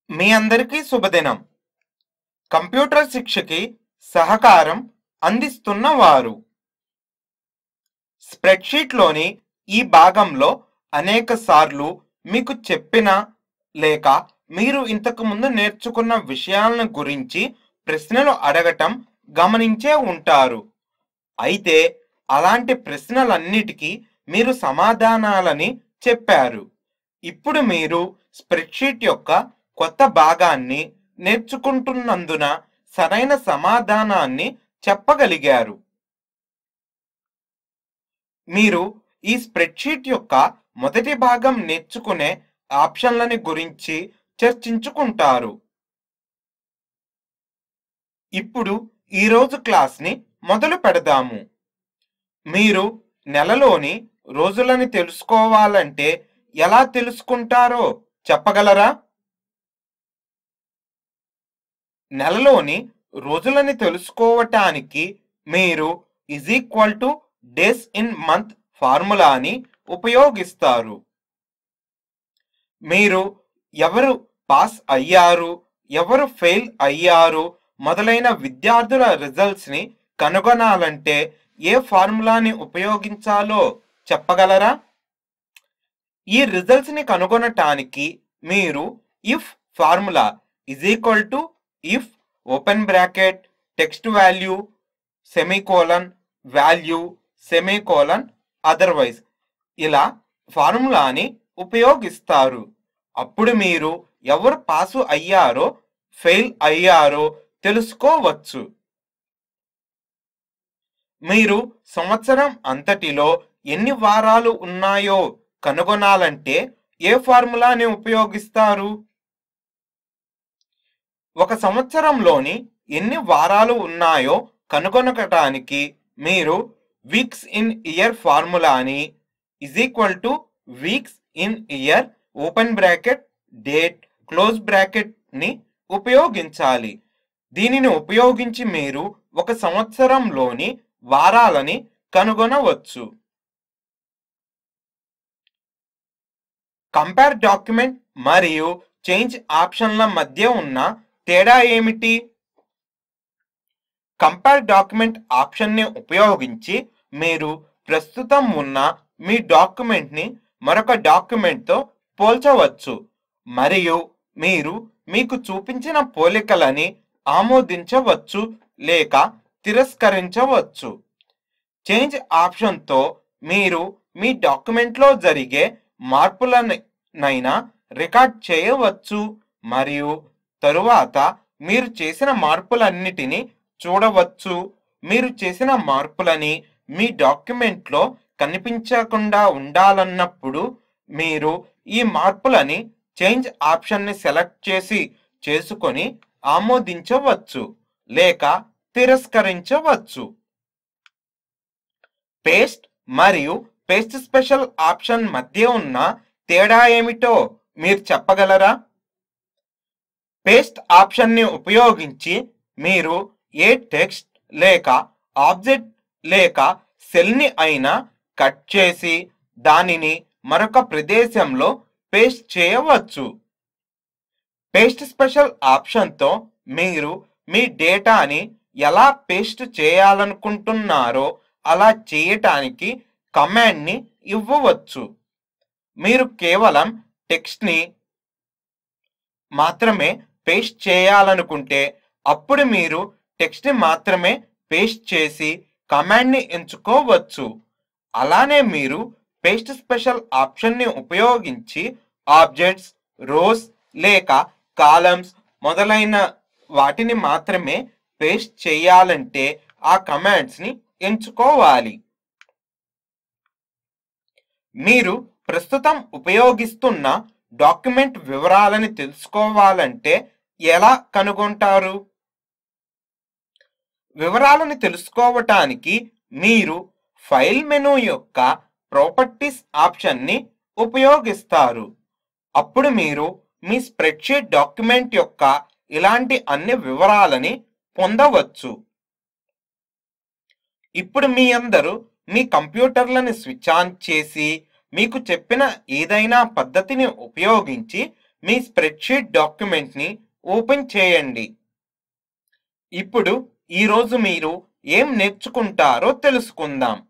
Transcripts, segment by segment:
మీ అందరికీ శుభదినం కంప్యూటర్ శిక్షకి సహకారం అందిస్తున్న వారు స్ప్రెడ్షీట్లోని ఈ భాగంలో అనేక సార్లు మీకు చెప్పిన లేక మీరు ఇంతకు ముందు నేర్చుకున్న విషయాలను గురించి ప్రశ్నలు అడగటం గమనించే ఉంటారు అయితే అలాంటి ప్రశ్నలన్నిటికీ మీరు సమాధానాలని చెప్పారు ఇప్పుడు మీరు స్ప్రెడ్షీట్ యొక్క కొత్త భాగాన్ని నేర్చుకుంటున్నందున సరైన సమాధానాన్ని చెప్పగలిగారు మీరు ఈ స్ప్రెడ్షీట్ యొక్క మొదటి భాగం నేర్చుకునే ఆప్షన్లని గురించి చర్చించుకుంటారు ఇప్పుడు ఈరోజు క్లాస్ని మొదలు పెడదాము మీరు నెలలోని రోజులని తెలుసుకోవాలంటే ఎలా తెలుసుకుంటారో చెప్పగలరా నెలలోని రోజులని తెలుసుకోవటానికి మీరు is equal to days in month ఫార్ములాని ఉపయోగిస్తారు మీరు ఎవరు పాస్ అయ్యారు ఎవరు ఫెయిల్ అయ్యారు మొదలైన విద్యార్థుల రిజల్ట్స్ ని కనుగొనాలంటే ఏ ఫార్ములాని ఉపయోగించాలో చెప్పగలరా ఈ రిజల్ట్స్ ని కనుగొనటానికి మీరు if formula is equal to if open bracket text value semicolon value semicolon otherwise ఇలా ఫార్ములాని ఉపయోగిస్తారు అప్పుడు మీరు ఎవరు పాసు అయ్యారో ఫెయిల్ అయ్యారో తెలుసుకోవచ్చు మీరు సంవత్సరం అంతటిలో ఎన్ని వారాలు ఉన్నాయో కనుగొనాలంటే ఏ ఫార్ములాని ఉపయోగిస్తారు ఒక సంవత్సరంలోని ఎన్ని వారాలు ఉన్నాయో కనుగొనటానికి మీరు వీక్స్ ఇన్ ఇయర్ ఫార్ములాని is equal to weeks in year open bracket date close bracket ని ఉపయోగించాలి దీనిని ఉపయోగించి మీరు ఒక సంవత్సరంలోని వారాలని కనుగొనవచ్చు కంపేర్ డాక్యుమెంట్ మరియు చేంజ్ ఆప్షన్ల మధ్య ఉన్న తేడా ఏమిటి కంపేర్ డాక్యుమెంట్ ఆప్షన్ని ఉపయోగించి మీరు ప్రస్తుతం ఉన్న మీ డాక్యుమెంట్ని మరొక డాక్యుమెంట్తో పోల్చవచ్చు మరియు మీరు మీకు చూపించిన పోలికలని ఆమోదించవచ్చు లేక తిరస్కరించవచ్చు చేంజ్ ఆప్షన్తో మీరు మీ డాక్యుమెంట్లో జరిగే మార్పులనైనా రికార్డ్ చేయవచ్చు మరియు తరువాత మీరు చేసిన మార్పులన్నిటినీ చూడవచ్చు మీరు చేసిన మార్పులని మీ డాక్యుమెంట్లో కనిపించకుండా ఉండాలన్నప్పుడు మీరు ఈ మార్పులని చేంజ్ ఆప్షన్ని సెలెక్ట్ చేసి చేసుకొని ఆమోదించవచ్చు లేక తిరస్కరించవచ్చు పేస్ట్ మరియు పేస్ట్ స్పెషల్ ఆప్షన్ మధ్య ఉన్న తేడా ఏమిటో మీరు చెప్పగలరా పేస్ట్ ఆప్షన్ని ఉపయోగించి మీరు ఏ టెక్స్ట్ లేక ఆబ్జెక్ట్ లేక సెల్ని అయినా కట్ చేసి దానిని మరొక ప్రదేశంలో పేస్ట్ చేయవచ్చు పేస్ట్ స్పెషల్ ఆప్షన్తో మీరు మీ డేటాని ఎలా పేస్ట్ చేయాలనుకుంటున్నారో అలా చేయటానికి కమాండ్ని ఇవ్వవచ్చు మీరు కేవలం టెక్స్ట్ని మాత్రమే పేస్ట్ చేయాలనుకుంటే అప్పుడు మీరు టెక్స్ట్ని మాత్రమే పేస్ట్ చేసి కమాండ్ని ఎంచుకోవచ్చు అలానే మీరు పేస్ట్ స్పెషల్ ఆప్షన్ని ఉపయోగించి ఆబ్జెక్ట్స్ రోస్ లేక కాలమ్స్ మొదలైన వాటిని మాత్రమే పేస్ట్ చేయాలంటే ఆ కమాండ్స్ని ఎంచుకోవాలి మీరు ప్రస్తుతం ఉపయోగిస్తున్న డాక్యుమెంట్ వివరాలని తెలుసుకోవాలంటే ఎలా కనుగొంటారు వివరాలను తెలుసుకోవటానికి మీరు ఫైల్ మెనూ యొక్క ప్రాపర్టీస్ ఆప్షన్ని ఉపయోగిస్తారు అప్పుడు మీరు మీ స్ప్రెడ్షీట్ డాక్యుమెంట్ యొక్క ఇలాంటి అన్ని వివరాలని పొందవచ్చు ఇప్పుడు మీ అందరూ మీ కంప్యూటర్లను స్విచ్ ఆన్ చేసి మీకు చెప్పిన ఏదైనా పద్ధతిని ఉపయోగించి మీ స్ప్రెడ్షీట్ డాక్యుమెంట్ని ఓపెన్ చేయండి ఇప్పుడు ఈరోజు మీరు ఏం నేర్చుకుంటారో తెలుసుకుందాం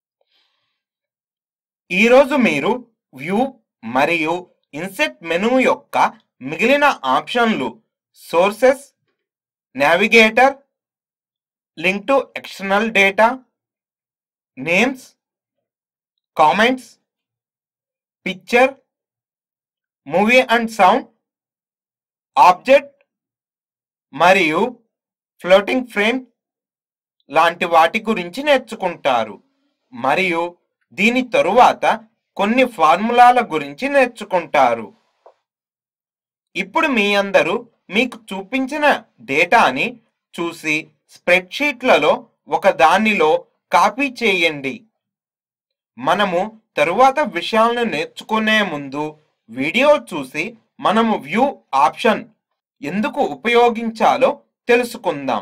ఈరోజు మీరు వ్యూ మరియు ఇన్సెట్ మెనూ యొక్క మిగిలిన ఆప్షన్లు sources navigator link to external data names comments picture movie and sound object మరియు ఫ్లోటింగ్ ఫ్రేమ్ లాంటి వాటి గురించి నేర్చుకుంటారు మరియు దీని తరువాత కొన్ని ఫార్ములాల గురించి నేర్చుకుంటారు ఇప్పుడు మీ అందరూ మీకు చూపించిన డేటాని చూసి స్ప్రెడ్షీట్లలో ఒక దానిలో కాపీ చేయండి మనము తరువాత విషయాలను నేర్చుకునే ముందు వీడియో చూసి మనము వ్యూ ఆప్షన్ ఎందుకు ఉపయోగించాలో తెలుసుకుందాం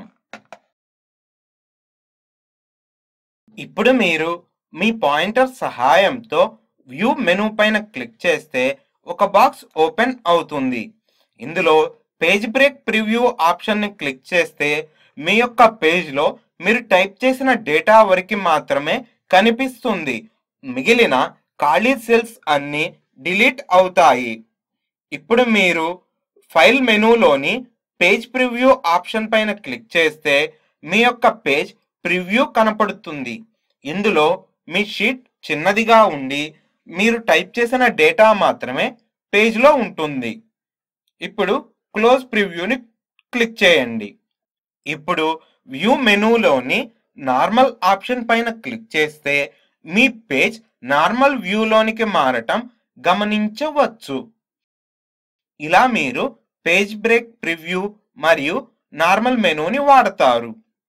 ఇప్పుడు మీరు మీ పాయింటర్ సహాయంతో వ్యూ మెనూ పైన క్లిక్ చేస్తే ఒక బాక్స్ ఓపెన్ అవుతుంది ఇందులో పేజ్ బ్రేక్ ప్రివ్యూ ఆప్షన్ని క్లిక్ చేస్తే మీ యొక్క పేజ్లో మీరు టైప్ చేసిన డేటా వరకు మాత్రమే కనిపిస్తుంది మిగిలిన ఖాళీ సెల్స్ అన్నీ డిలీట్ అవుతాయి ఇప్పుడు మీరు ఫైల్ మెనూలోని పేజ్ ప్రివ్యూ ఆప్షన్ పైన క్లిక్ చేస్తే మీ యొక్క పేజ్ ప్రివ్యూ కనపడుతుంది ఇందులో మీ షీట్ చిన్నదిగా ఉండి మీరు టైప్ చేసిన డేటా మాత్రమే పేజ్లో ఉంటుంది ఇప్పుడు క్లోజ్ ప్రివ్యూని క్లిక్ చేయండి ఇప్పుడు వ్యూ మెనూలోని నార్మల్ ఆప్షన్ పైన క్లిక్ చేస్తే మీ పేజ్ నార్మల్ వ్యూలోనికి మారటం గమనించవచ్చు ఇలా మీరు పేజ్ బ్రేక్ ప్రివ్యూ మరియు నార్మల్ మెనూని వాడతారు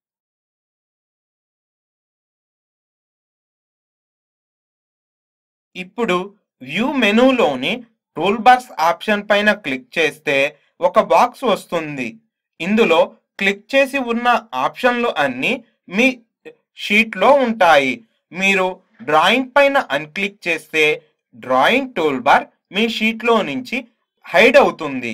ఇప్పుడు వ్యూ మెనూలోని టూల్ బార్స్ ఆప్షన్ పైన క్లిక్ చేస్తే ఒక బాక్స్ వస్తుంది ఇందులో క్లిక్ చేసి ఉన్న ఆప్షన్లు అన్నీ మీ షీట్లో ఉంటాయి మీరు డ్రాయింగ్ పైన అన్క్లిక్ చేస్తే డ్రాయింగ్ టూల్ బార్ మీ షీట్లో నుంచి హైడ్ అవుతుంది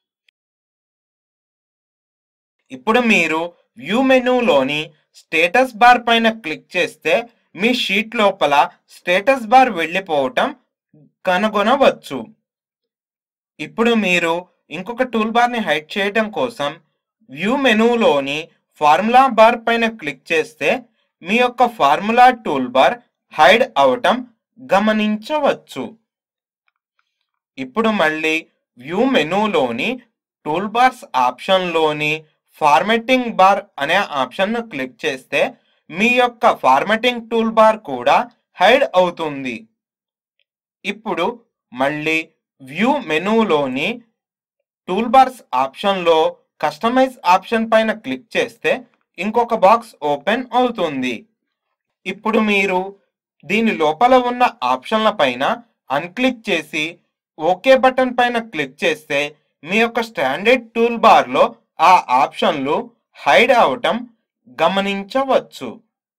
ఇప్పుడు మీరు వ్యూ మెనూలోని స్టేటస్ బార్ పైన క్లిక్ చేస్తే మీ షీట్ లోపల స్టేటస్ బార్ వెళ్ళిపోవటం కనుగొనవచ్చు ఇప్పుడు మీరు ఇంకొక టూల్ బార్ని హైడ్ చేయడం కోసం వ్యూ మెనూలోని ఫార్ములా బార్ పైన క్లిక్ చేస్తే మీ యొక్క ఫార్ములా టూల్ బార్ హైడ్ అవటం గమనించవచ్చు ఇప్పుడు మళ్ళీ వ్యూ మెనూలోని టూల్ బార్స్ ఆప్షన్లోని ఫార్మెటింగ్ బార్ అనే ఆప్షన్ను క్లిక్ చేస్తే మీ యొక్క ఫార్మెటింగ్ టూల్ బార్ కూడా హైడ్ అవుతుంది ఇప్పుడు మళ్ళీ వ్యూ మెనూలోని టూల్ బార్స్ ఆప్షన్లో కస్టమైజ్ ఆప్షన్ పైన క్లిక్ చేస్తే ఇంకొక బాక్స్ ఓపెన్ అవుతుంది ఇప్పుడు మీరు దీని లోపల ఉన్న ఆప్షన్ల పైన అన్క్లిక్ చేసి ఓకే బటన్ పైన క్లిక్ చేస్తే మీ యొక్క స్టాండర్డ్ టూల్ బార్లో ఆ ఆప్షన్లు హైడ్ అవటం గమనించవచ్చు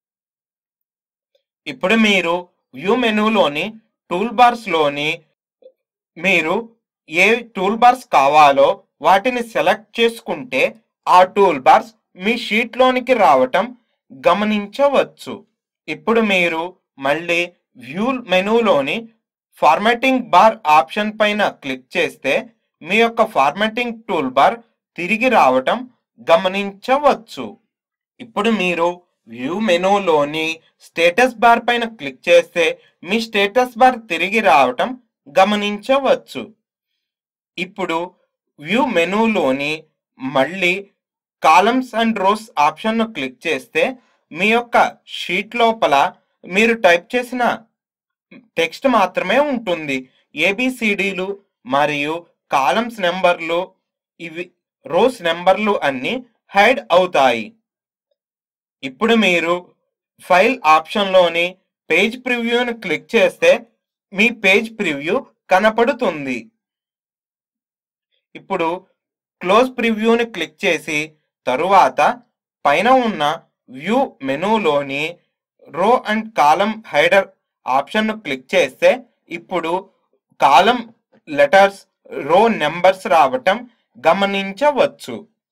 ఇప్పుడు మీరు వ్యూ మెనూలోని టూల్ బార్స్లోని మీరు ఏ టూల్ బార్స్ కావాలో వాటిని సెలెక్ట్ చేసుకుంటే ఆ టూల్ బార్స్ మీ షీట్లోనికి రావటం గమనించవచ్చు ఇప్పుడు మీరు మళ్ళీ వ్యూ మెనూలోని ఫార్మాటింగ్ బార్ ఆప్షన్ పైన క్లిక్ చేస్తే మీ యొక్క ఫార్మాటింగ్ టూల్ బార్ తిరిగి రావటం గమనించవచ్చు ఇప్పుడు మీరు వ్యూ మెనూలోని స్టేటస్ బార్ పైన క్లిక్ చేస్తే మీ స్టేటస్ బార్ తిరిగి రావటం గమనించవచ్చు ఇప్పుడు వ్యూ మెనూలోని మళ్ళీ కాలమ్స్ అండ్ రోస్ ఆప్షన్ను క్లిక్ చేస్తే మీ యొక్క షీట్ లోపల మీరు టైప్ చేసిన టెక్స్ట్ మాత్రమే ఉంటుంది ఏబిసిడీలు మరియు కాలమ్స్ నెంబర్లు ఇవి రోస్ నెంబర్లు అన్నీ హైడ్ అవుతాయి ఇప్పుడు మీరు ఫైల్ ఆప్షన్లోని పేజ్ ప్రివ్యూని క్లిక్ చేస్తే మీ పేజ్ ప్రివ్యూ కనపడుతుంది ఇప్పుడు క్లోజ్ ప్రివ్యూని క్లిక్ చేసి తరువాత పైన ఉన్న వ్యూ మెనూలోని రో అండ్ కాలం హైడర్ ఆప్షన్ను క్లిక్ చేస్తే ఇప్పుడు కాలం లెటర్స్ రో నెంబర్స్ రావటం గమనించవచ్చు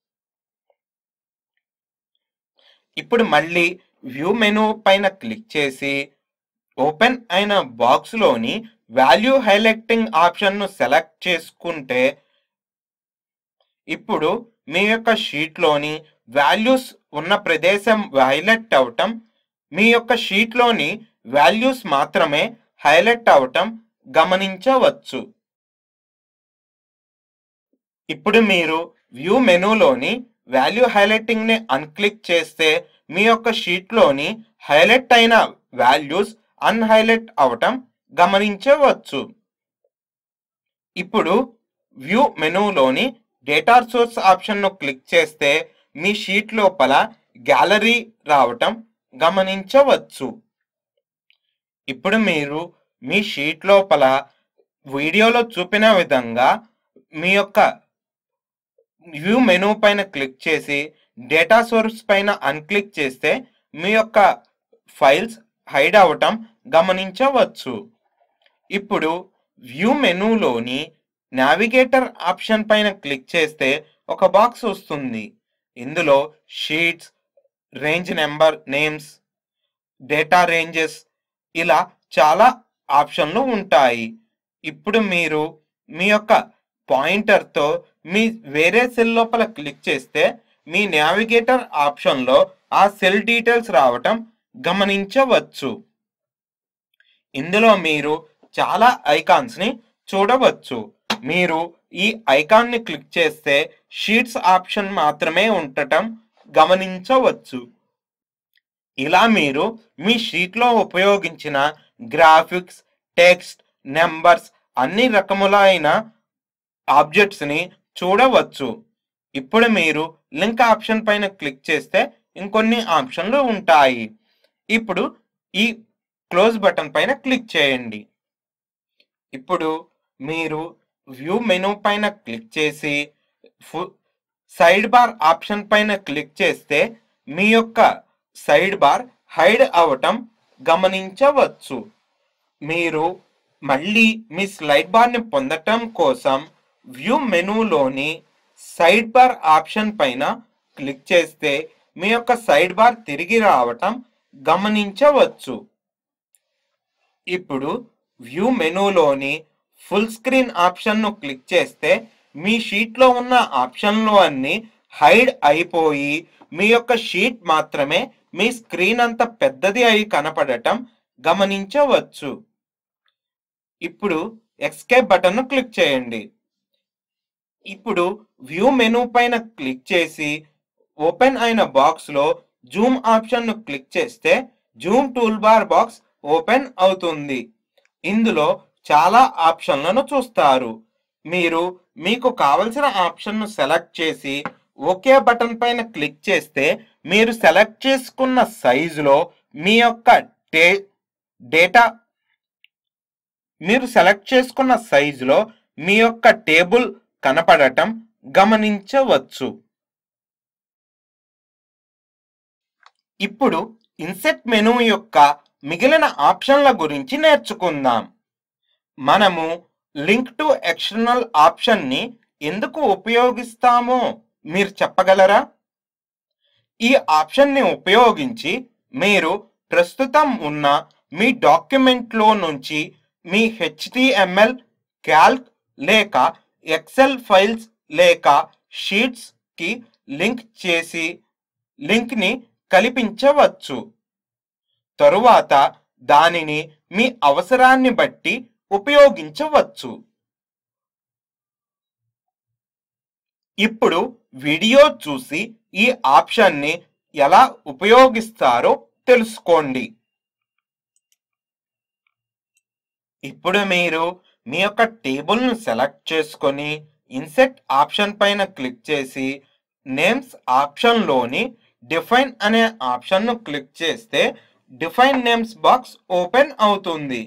ఇప్పుడు మళ్ళీ వ్యూ మెనూ పైన క్లిక్ చేసి ఓపెన్ అయిన బాక్స్లోని వాల్యూ హైలైటింగ్ ఆప్షన్ను సెలెక్ట్ చేసుకుంటే ఇప్పుడు మీ యొక్క షీట్లోని వాల్యూస్ ఉన్న ప్రదేశం హైలైట్ అవటం మీ యొక్క షీట్లోని వాల్యూస్ మాత్రమే హైలైట్ అవటం గమనించవచ్చు ఇప్పుడు మీరు వ్యూ మెనూలోని వాల్యూ హైలైటింగ్ ని అన్క్లిక్ చేస్తే మీ యొక్క షీట్లోని హైలైట్ అయిన వాల్యూస్ అన్హైలైట్ అవటం గమనించవచ్చు ఇప్పుడు వ్యూ మెనూలోని డేటా సోర్స్ ఆప్షన్ను క్లిక్ చేస్తే మీ షీట్ లోపల గ్యాలరీ రావటం గమనించవచ్చు ఇప్పుడు మీరు మీ షీట్ లోపల వీడియోలో చూపిన విధంగా మీ యొక్క వ్యూ మెనూ పైన క్లిక్ చేసి డేటా సోర్స్ పైన అన్క్లిక్ చేస్తే మీ యొక్క ఫైల్స్ హైడ్ అవటం గమనించవచ్చు ఇప్పుడు వ్యూ మెనూలోని నావిగేటర్ ఆప్షన్ పైన క్లిక్ చేస్తే ఒక బాక్స్ వస్తుంది ఇందులో sheets range number names data ranges ఇలా చాలా ఆప్షన్లు ఉంటాయి ఇప్పుడు మీరు మీ యొక్క పాయింటర్తో మీ వేరే సెల్ లోపల క్లిక్ చేస్తే మీ నావిగేటర్ ఆప్షన్లో ఆ సెల్ డీటెయిల్స్ రావటం గమనించవచ్చు ఇందులో మీరు చాలా ఐకాన్స్ని చూడవచ్చు మీరు ఈ ఐకాన్ని క్లిక్ చేస్తే షీట్స్ ఆప్షన్ మాత్రమే ఉండటం గమనించవచ్చు ఇలా మీరు మీ షీట్లో ఉపయోగించిన గ్రాఫిక్స్ టెక్స్ట్ నెంబర్స్ అన్ని రకములైన ఆబ్జెక్ట్స్ని చూడవచ్చు ఇప్పుడు మీరు లింక్ ఆప్షన్ పైన క్లిక్ చేస్తే ఇంకొన్ని ఆప్షన్లు ఉంటాయి ఇప్పుడు ఈ క్లోజ్ బటన్ పైన క్లిక్ చేయండి ఇప్పుడు మీరు వ్యూ మెనూ పైన క్లిక్ చేసి సైడ్ బార్ ఆప్షన్ పైన క్లిక్ చేస్తే మీ యొక్క సైడ్ బార్ హైడ్ అవటం గమనించవచ్చు మీరు మళ్ళీ మీ స్లైడ్ బార్ని పొందటం కోసం వ్యూ మెనూలోని సైడ్ బార్ ఆప్షన్ పైన క్లిక్ చేస్తే మీ యొక్క సైడ్ బార్ తిరిగి రావటం గమనించవచ్చు ఇప్పుడు వ్యూ మెనూలోని ఫుల్ స్క్రీన్ ఆప్షన్ను క్లిక్ చేస్తే మీ షీట్లో ఉన్న ఆప్షన్లు అన్నీ హైడ్ అయిపోయి మీ యొక్క షీట్ మాత్రమే మీ స్క్రీన్ అంత పెద్దది అయి కనపడటం గమనించవచ్చు ఇప్పుడు ఎస్కేప్ బటన్ను క్లిక్ చేయండి ఇప్పుడు వ్యూ మెనూ పైన క్లిక్ చేసి ఓపెన్ అయిన బాక్స్లో జూమ్ ఆప్షన్ను క్లిక్ చేస్తే zoom tool bar box open అవుతుంది ఇందులో చాలా ఆప్షన్లను చూస్తారు మీరు మీకు కావలసిన ఆప్షన్ను సెలెక్ట్ చేసి ఓకే బటన్ పైన క్లిక్ చేస్తే మీరు సెలెక్ట్ చేసుకున్న సైజులో మీ యొక్క డే డేటా మీరు సెలెక్ట్ చేసుకున్న సైజులో మీ యొక్క టేబుల్ కనపడటం గమనించవచ్చు ఇప్పుడు ఇన్సెట్ మెనూ యొక్క మిగిలిన ఆప్షన్ల గురించి నేర్చుకుందాం మనము లింక్ టు ఎక్స్టర్నల్ ఆప్షన్ని ఎందుకు ఉపయోగిస్తామో మీరు చెప్పగలరా ఈ ఆప్షన్ని ఉపయోగించి మీరు ప్రస్తుతం ఉన్న మీ డాక్యుమెంట్లో నుంచి మీ హెచ్టిఎంఎల్ క్యాల్క్ లేక ఎక్సెల్ ఫైల్స్ లేక షీట్స్కి లింక్ చేసి లింక్ని కల్పించవచ్చు తరువాత దానిని మీ అవసరాన్ని బట్టి ఉపయోగించవచ్చు ఇప్పుడు వీడియో చూసి ఈ ఆప్షన్ని ఎలా ఉపయోగిస్తారో తెలుసుకోండి ఇప్పుడు మీరు మీ యొక్క టేబుల్ను సెలెక్ట్ చేసుకొని ఇన్సెట్ ఆప్షన్ పైన క్లిక్ చేసి నేమ్స్ ఆప్షన్లోని డిఫైన్ అనే ఆప్షన్ను క్లిక్ చేస్తే డిఫైన్ నేమ్స్ బాక్స్ ఓపెన్ అవుతుంది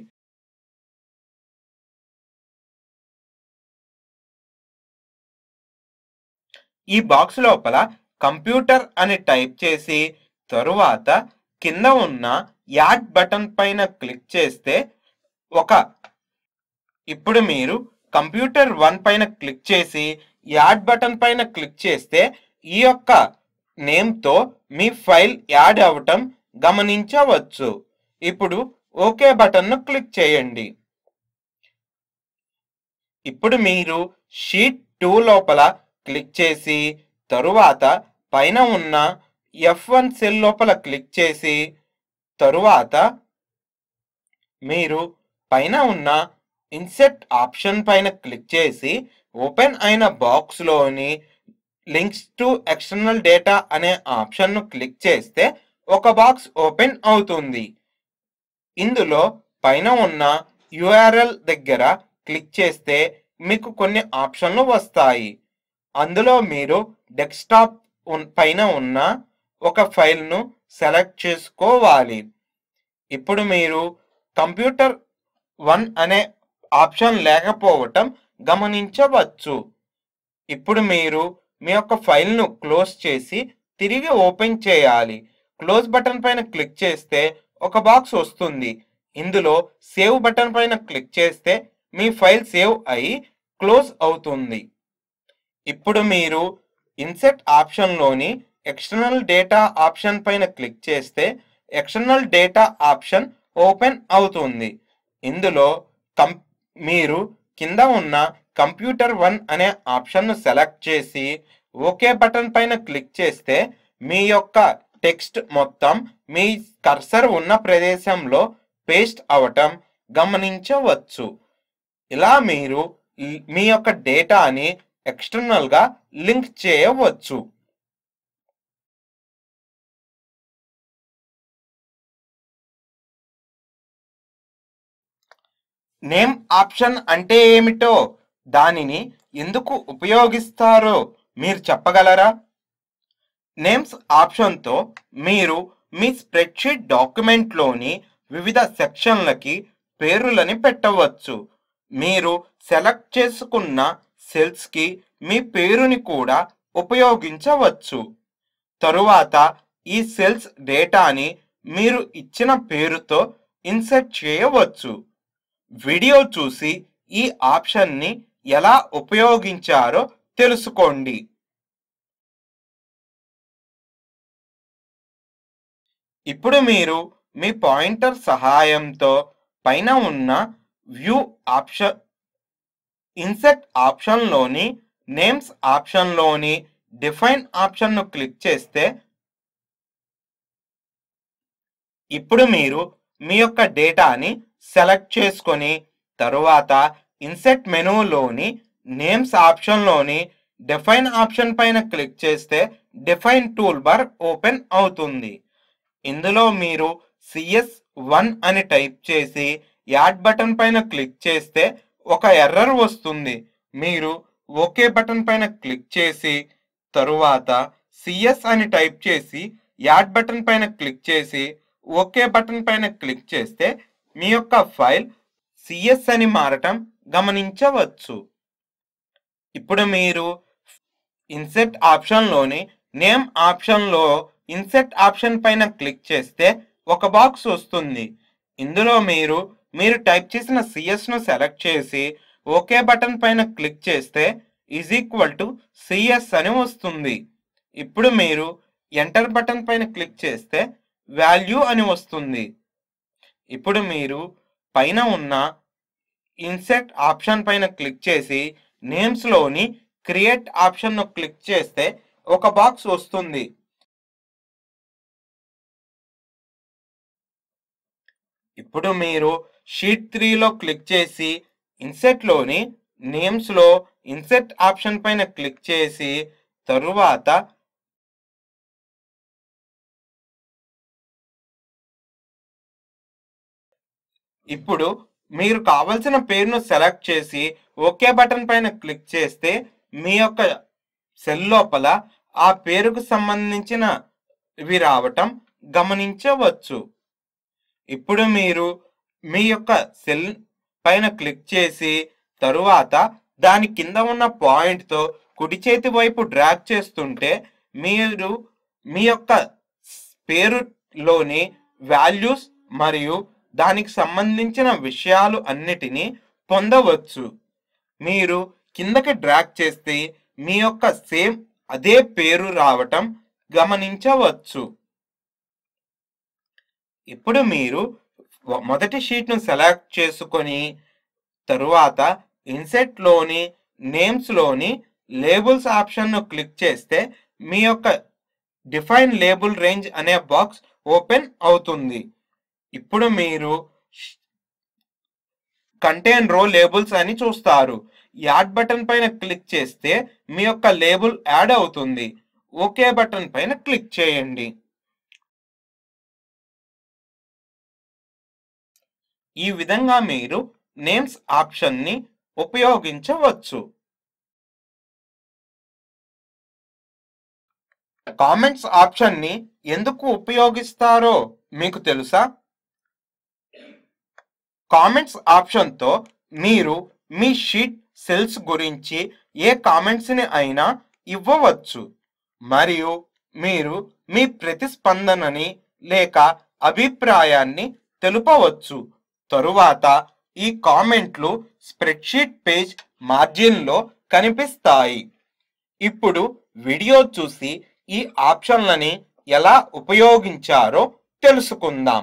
ఈ బాక్స్ లోపల కంప్యూటర్ అని టైప్ చేసి తరువాత కింద ఉన్న యాడ్ బటన్ పైన క్లిక్ చేస్తే ఒక ఇప్పుడు మీరు కంప్యూటర్ వన్ పైన క్లిక్ చేసి యాడ్ బటన్ పైన క్లిక్ చేస్తే ఈ యొక్క నేమ్తో మీ ఫైల్ యాడ్ అవ్వటం గమనించవచ్చు ఇప్పుడు ఓకే బటన్ను క్లిక్ చేయండి ఇప్పుడు మీరు షీట్ టూ లోపల క్లిక్ చేసి తరువాత పైన ఉన్న ఎఫ్ వన్ సెల్ లోపల క్లిక్ చేసి తరువాత మీరు పైన ఉన్న ఇన్సెట్ ఆప్షన్ పైన క్లిక్ చేసి ఓపెన్ అయిన బాక్స్లోని లింక్స్ టు ఎక్స్టర్నల్ డేటా అనే ఆప్షన్ను క్లిక్ చేస్తే ఒక బాక్స్ ఓపెన్ అవుతుంది ఇందులో పైన ఉన్న యుఆర్ఎల్ దగ్గర క్లిక్ చేస్తే మీకు కొన్ని ఆప్షన్లు వస్తాయి అందులో మీరు డెస్క్టాప్ ఉన్- పైన ఉన్న ఒక ఫైల్ను సెలెక్ట్ చేసుకోవాలి ఇప్పుడు మీరు కంప్యూటర్ వన్ అనే ఆప్షన్ లేకపోవటం గమనించవచ్చు ఇప్పుడు మీరు మీ యొక్క ఫైల్ను క్లోజ్ చేసి తిరిగి ఓపెన్ చేయాలి క్లోజ్ బటన్ పైన క్లిక్ చేస్తే ఒక బాక్స్ వస్తుంది ఇందులో సేవ్ బటన్ పైన క్లిక్ చేస్తే మీ ఫైల్ సేవ్ అయి క్లోజ్ అవుతుంది ఇప్పుడు మీరు ఇన్సెట్ ఆప్షన్లోని ఎక్స్టర్నల్ డేటా ఆప్షన్ పైన క్లిక్ చేస్తే ఎక్స్టర్నల్ డేటా ఆప్షన్ ఓపెన్ అవుతుంది ఇందులో కం మీరు కింద ఉన్న కంప్యూటర్ వన్ అనే ఆప్షన్ను సెలెక్ట్ చేసి ఓకే బటన్ పైన క్లిక్ చేస్తే మీ యొక్క టెక్స్ట్ మొత్తం మీ కర్సర్ ఉన్న ప్రదేశంలో పేస్ట్ అవటం గమనించవచ్చు ఇలా మీరు ల్- మీ యొక్క డేటాని ఎక్స్టర్నల్గా లింక్ చేయవచ్చు నేమ్ ఆప్షన్ అంటే ఏమిటో దానిని ఎందుకు ఉపయోగిస్తారో మీరు చెప్పగలరా నేమ్స్ ఆప్షన్తో మీరు మీ స్ప్రెడ్షీట్ డాక్యుమెంట్లోని వివిధ సెక్షన్లకి పేరులని పెట్టవచ్చు మీరు సెలెక్ట్ చేసుకున్న సెల్స్కి మీ పేరుని కూడా ఉపయోగించవచ్చు తరువాత ఈ సెల్స్ డేటాని మీరు ఇచ్చిన పేరుతో ఇన్సర్ట్ చేయవచ్చు వీడియో చూసి ఈ ఆప్షన్ని ఎలా ఉపయోగించారో తెలుసుకోండి ఇప్పుడు మీరు మీ పాయింటర్ సహాయంతో పైన ఉన్న వ్యూ ఆప్షన్ ఇన్సెట్ ఆప్షన్లోని నేమ్స్ ఆప్షన్లోని డిఫైన్ ఆప్షన్ను క్లిక్ చేస్తే ఇప్పుడు మీరు మీ యొక్క డేటాని సెలెక్ట్ చేసుకొని తరువాత ఇన్సెట్ మెనూలోని నేమ్స్ ఆప్షన్లోని డిఫైన్ ఆప్షన్ పైన క్లిక్ చేస్తే డిఫైన్ టూల్ బార్ ఓపెన్ అవుతుంది ఇందులో మీరు సిఎస్ వన్ అని టైప్ చేసి యాడ్ బటన్ పైన క్లిక్ చేస్తే ఒక ఎర్రర్ వస్తుంది మీరు ఓకే బటన్ పైన క్లిక్ చేసి తరువాత సిఎస్ అని టైప్ చేసి యాడ్ బటన్ పైన క్లిక్ చేసి ఓకే బటన్ పైన క్లిక్ చేస్తే మీ యొక్క ఫైల్ సిఎస్ అని మారటం గమనించవచ్చు ఇప్పుడు మీరు ఇన్సెట్ ఆప్షన్లోని నేమ్ ఆప్షన్లో ఇన్సెట్ ఆప్షన్ పైన క్లిక్ చేస్తే ఒక బాక్స్ వస్తుంది ఇందులో మీరు మీరు టైప్ చేసిన సిఎస్ను సెలెక్ట్ చేసి ఓకే బటన్ పైన క్లిక్ చేస్తే ఈజ్ ఈక్వల్ టు సిఎస్ అని వస్తుంది ఇప్పుడు మీరు ఎంటర్ బటన్ పైన క్లిక్ చేస్తే వాల్యూ అని వస్తుంది ఇప్పుడు మీరు పైన ఉన్న ఇన్సెట్ ఆప్షన్ పైన క్లిక్ చేసి నేమ్స్లోని క్రియేట్ ఆప్షన్ను క్లిక్ చేస్తే ఒక బాక్స్ వస్తుంది ఇప్పుడు మీరు షీట్ త్రీలో క్లిక్ చేసి ఇన్సెట్లోని నేమ్స్లో ఇన్సెట్ ఆప్షన్ పైన క్లిక్ చేసి తరువాత ఇప్పుడు మీరు కావలసిన పేరును సెలెక్ట్ చేసి ఓకే బటన్ పైన క్లిక్ చేస్తే మీ యొక్క సెల్ లోపల ఆ పేరుకు సంబంధించిన ఇవి రావటం గమనించవచ్చు ఇప్పుడు మీరు మీ యొక్క సెల్ పైన క్లిక్ చేసి తరువాత దాని కింద ఉన్న పాయింట్తో కుడి చేతి వైపు డ్రాగ్ చేస్తుంటే మీరు మీ యొక్క పేరులోని వాల్యూస్ మరియు దానికి సంబంధించిన విషయాలు అన్నిటినీ పొందవచ్చు మీరు కిందకి డ్రాగ్ చేస్తే మీ యొక్క సేమ్ అదే పేరు రావటం గమనించవచ్చు ఇప్పుడు మీరు వ- మొదటి షీట్ను సెలెక్ట్ చేసుకొని తరువాత ఇన్సెట్లోని నేమ్స్లోని లేబుల్స్ ఆప్షన్ను క్లిక్ చేస్తే మీ యొక్క డిఫైన్ లేబుల్ రేంజ్ అనే బాక్స్ ఓపెన్ అవుతుంది ఇప్పుడు మీరు కంటైన్ రో లేబుల్స్ అని చూస్తారు యాడ్ బటన్ పైన క్లిక్ చేస్తే మీ యొక్క లేబుల్ యాడ్ అవుతుంది ఓకే బటన్ పైన క్లిక్ చేయండి ఈ విధంగా మీరు నేమ్స్ ఆప్షన్ని ఉపయోగించవచ్చు కామెంట్స్ ఆప్షన్ని ఎందుకు ఉపయోగిస్తారో మీకు తెలుసా కామెంట్స్ ఆప్షన్తో మీరు మీ షీట్ సెల్స్ గురించి ఏ కామెంట్స్ని అయినా ఇవ్వవచ్చు మరియు మీరు మీ ప్రతిస్పందనని లేక అభిప్రాయాన్ని తెలుపవచ్చు తరువాత ఈ కామెంట్లు స్ప్రెడ్షీట్ పేజ్ మార్జిన్లో కనిపిస్తాయి ఇప్పుడు వీడియో చూసి ఈ ఆప్షన్లని ఎలా ఉపయోగించారో తెలుసుకుందాం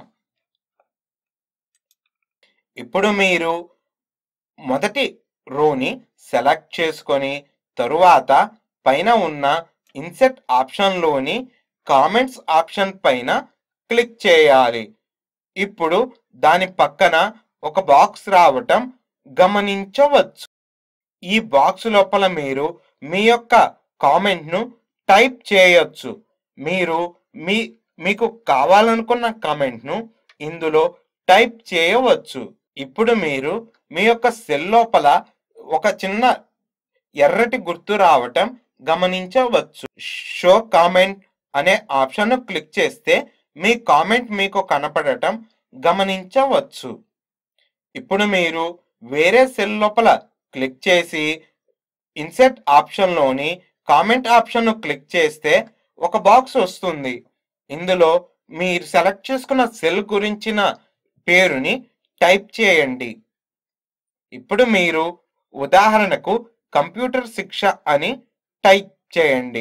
ఇప్పుడు మీరు మొదటి రోని సెలెక్ట్ చేసుకొని తరువాత పైన ఉన్న ఇన్సెట్ ఆప్షన్లోని కామెంట్స్ ఆప్షన్ పైన క్లిక్ చేయాలి ఇప్పుడు దాని పక్కన ఒక బాక్స్ రావటం గమనించవచ్చు ఈ బాక్స్ లోపల మీరు మీ యొక్క కామెంట్ను టైప్ చేయొచ్చు మీరు మీ మీకు కావాలనుకున్న కామెంట్ను ఇందులో టైప్ చేయవచ్చు ఇప్పుడు మీరు మీ యొక్క సెల్ లోపల ఒక చిన్న ఎర్రటి గుర్తు రావటం గమనించవచ్చు షో కామెంట్ అనే ఆప్షన్ క్లిక్ చేస్తే మీ కామెంట్ మీకు కనపడటం గమనించవచ్చు ఇప్పుడు మీరు వేరే సెల్ లోపల క్లిక్ చేసి ఇన్సెట్ ఆప్షన్లోని కామెంట్ ఆప్షన్ను క్లిక్ చేస్తే ఒక బాక్స్ వస్తుంది ఇందులో మీరు సెలెక్ట్ చేసుకున్న సెల్ గురించిన పేరుని టైప్ చేయండి ఇప్పుడు మీరు ఉదాహరణకు కంప్యూటర్ శిక్ష అని టైప్ చేయండి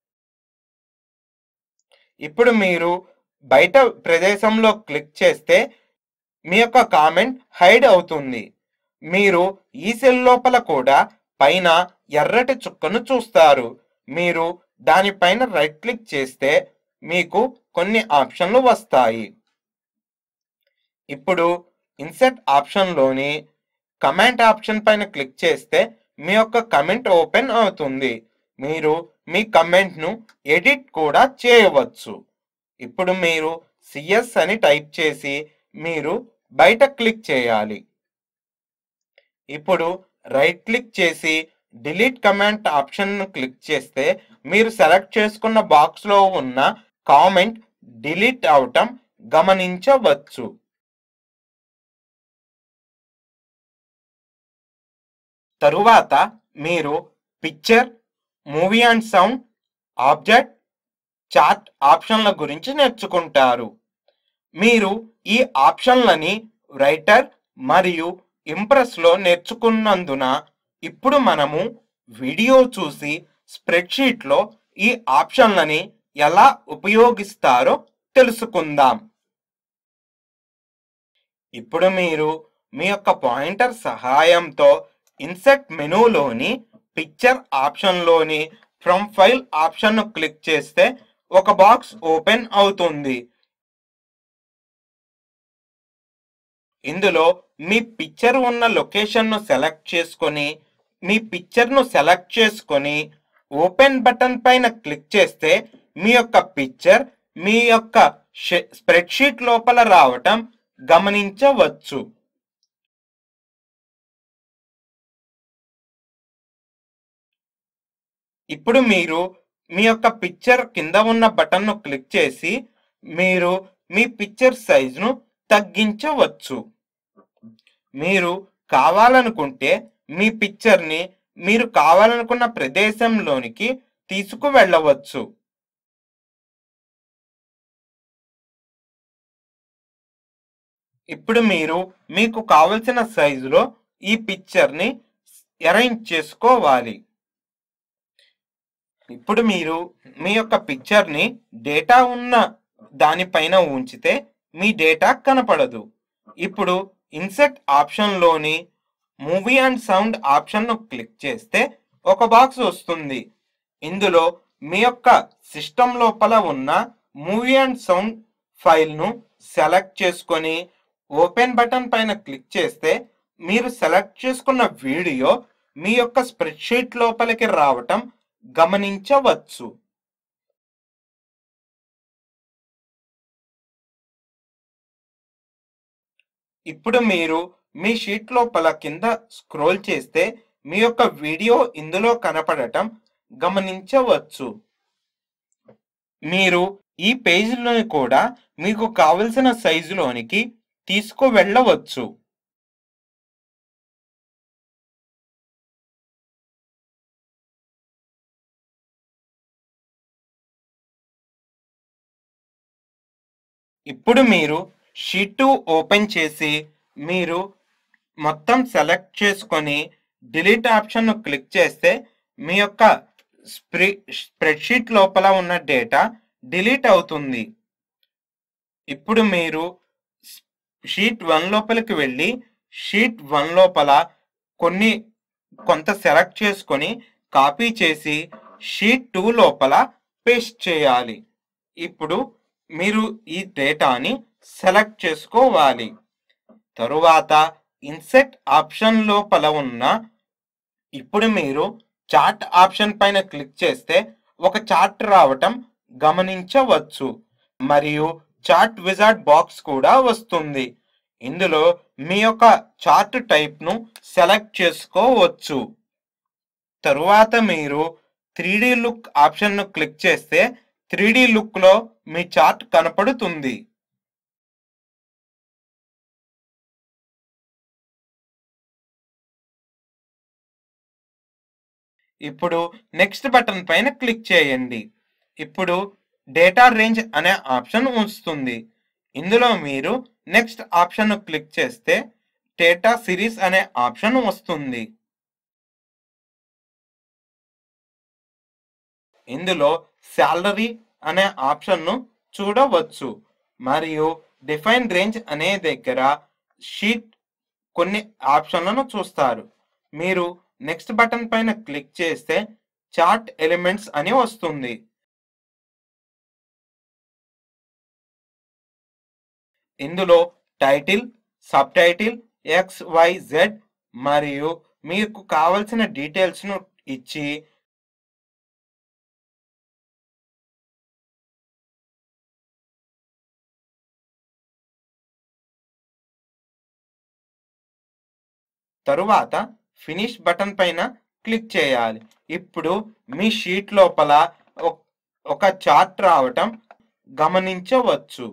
ఇప్పుడు మీరు బయట ప్రదేశంలో క్లిక్ చేస్తే మీ యొక్క కామెంట్ హైడ్ అవుతుంది మీరు ఈ సెల్ లోపల కూడా పైన ఎర్రటి చుక్కను చూస్తారు మీరు దానిపైన రైట్ క్లిక్ చేస్తే మీకు కొన్ని ఆప్షన్లు వస్తాయి ఇప్పుడు ఇన్సెట్ ఆప్షన్లోని కమెంట్ ఆప్షన్ పైన క్లిక్ చేస్తే మీ యొక్క కమెంట్ ఓపెన్ అవుతుంది మీరు మీ కమెంట్ను ఎడిట్ కూడా చేయవచ్చు ఇప్పుడు మీరు సిఎస్ అని టైప్ చేసి మీరు బయట క్లిక్ చేయాలి ఇప్పుడు రైట్ క్లిక్ చేసి డిలీట్ కమెంట్ ఆప్షన్ను క్లిక్ చేస్తే మీరు సెలెక్ట్ చేసుకున్న బాక్స్లో ఉన్న కామెంట్ డిలీట్ అవటం గమనించవచ్చు తరువాత మీరు picture movie and sound object chart ఆప్షన్ల గురించి నేర్చుకుంటారు మీరు ఈ ఆప్షన్లని రైటర్ మరియు ఇంప్రెస్లో నేర్చుకున్నందున ఇప్పుడు మనము వీడియో చూసి స్ప్రెడ్షీట్లో ఈ ఆప్షన్లని ఎలా ఉపయోగిస్తారో తెలుసుకుందాం ఇప్పుడు మీరు మీ యొక్క పాయింటర్ సహాయంతో ఇన్సెట్ మెనూలోని పిక్చర్ ఆప్షన్లోని ఫ్రమ్ ఫైల్ ఆప్షన్ను క్లిక్ చేస్తే ఒక బాక్స్ ఓపెన్ అవుతుంది ఇందులో మీ పిక్చర్ ఉన్న లొకేషన్ను సెలెక్ట్ చేసుకొని మీ పిక్చర్ను సెలెక్ట్ చేసుకొని ఓపెన్ బటన్ పైన క్లిక్ చేస్తే మీ యొక్క పిక్చర్ మీ యొక్క స్ప్రెడ్షీట్ లోపల రావటం గమనించవచ్చు ఇప్పుడు మీరు మీ యొక్క పిక్చర్ కింద ఉన్న బటన్ను క్లిక్ చేసి మీరు మీ పిక్చర్ సైజును తగ్గించవచ్చు మీరు కావాలనుకుంటే మీ పిక్చర్ని మీరు కావాలనుకున్న ప్రదేశంలోనికి తీసుకువెళ్ళవచ్చు ఇప్పుడు మీరు మీకు కావలసిన సైజులో ఈ పిక్చర్ని అరేంజ్ చేసుకోవాలి ఇప్పుడు మీరు మీ యొక్క పిక్చర్ని డేటా ఉన్న దానిపైన ఉంచితే మీ డేటా కనపడదు ఇప్పుడు ఇన్సెట్ ఆప్షన్లోని మూవీ అండ్ సౌండ్ ఆప్షన్ను క్లిక్ చేస్తే ఒక బాక్స్ వస్తుంది ఇందులో మీ యొక్క సిస్టమ్ లోపల ఉన్న మూవీ అండ్ సౌండ్ ఫైల్ను సెలెక్ట్ చేసుకొని ఓపెన్ బటన్ పైన క్లిక్ చేస్తే మీరు సెలెక్ట్ చేసుకున్న వీడియో మీ యొక్క స్ప్రెడ్షీట్ లోపలికి రావటం గమనించవచ్చు ఇప్పుడు మీరు మీ షీట్ లోపల కింద స్క్రోల్ చేస్తే మీ యొక్క వీడియో ఇందులో కనపడటం గమనించవచ్చు మీరు ఈ పేజీలోని కూడా మీకు కావలసిన సైజులోనికి తీసుకువెళ్ళవచ్చు ఇప్పుడు మీరు షీట్ టూ ఓపెన్ చేసి మీరు మొత్తం సెలెక్ట్ చేసుకొని డిలీట్ ఆప్షన్ను క్లిక్ చేస్తే మీ యొక్క స్ప్రె స్ప్రెడ్షీట్ లోపల ఉన్న డేటా డిలీట్ అవుతుంది ఇప్పుడు మీరు షీట్ వన్ లోపలికి వెళ్ళి షీట్ వన్ లోపల కొన్ని కొంత సెలెక్ట్ చేసుకొని కాపీ చేసి షీట్ టూ లోపల పేస్ట్ చేయాలి ఇప్పుడు మీరు ఈ డేటాని సెలెక్ట్ చేసుకోవాలి తరువాత ఇన్సెట్ ఆప్షన్ లోపల ఉన్న ఇప్పుడు మీరు చార్ట్ ఆప్షన్ పైన క్లిక్ చేస్తే ఒక చార్ట్ రావటం గమనించవచ్చు మరియు చార్ట్ విజార్డ్ బాక్స్ కూడా వస్తుంది ఇందులో మీ యొక్క చార్ట్ టైప్ను సెలెక్ట్ చేసుకోవచ్చు తరువాత మీరు త్రీ లుక్ ఆప్షన్ను క్లిక్ చేస్తే త్రీ లుక్లో మీ చార్ట్ కనపడుతుంది ఇప్పుడు నెక్స్ట్ బటన్ పైన క్లిక్ చేయండి ఇప్పుడు డేటా రేంజ్ అనే ఆప్షన్ వస్తుంది ఇందులో మీరు నెక్స్ట్ ఆప్షన్ క్లిక్ చేస్తే డేటా సిరీస్ అనే ఆప్షన్ వస్తుంది ఇందులో శాలరీ అనే ఆప్షన్ను చూడవచ్చు మరియు డిఫైన్ రేంజ్ అనే దగ్గర షీట్ కొన్ని ఆప్షన్లను చూస్తారు మీరు నెక్స్ట్ బటన్ పైన క్లిక్ చేస్తే చార్ట్ ఎలిమెంట్స్ అని వస్తుంది ఇందులో title subtitle X Y Z మరియు మీకు కావలసిన డీటెయిల్స్ను ఇచ్చి తరువాత ఫినిష్ బటన్ పైన క్లిక్ చేయాలి ఇప్పుడు మీ షీట్ లోపల ఒక్- ఒక చార్ట్ రావటం గమనించవచ్చు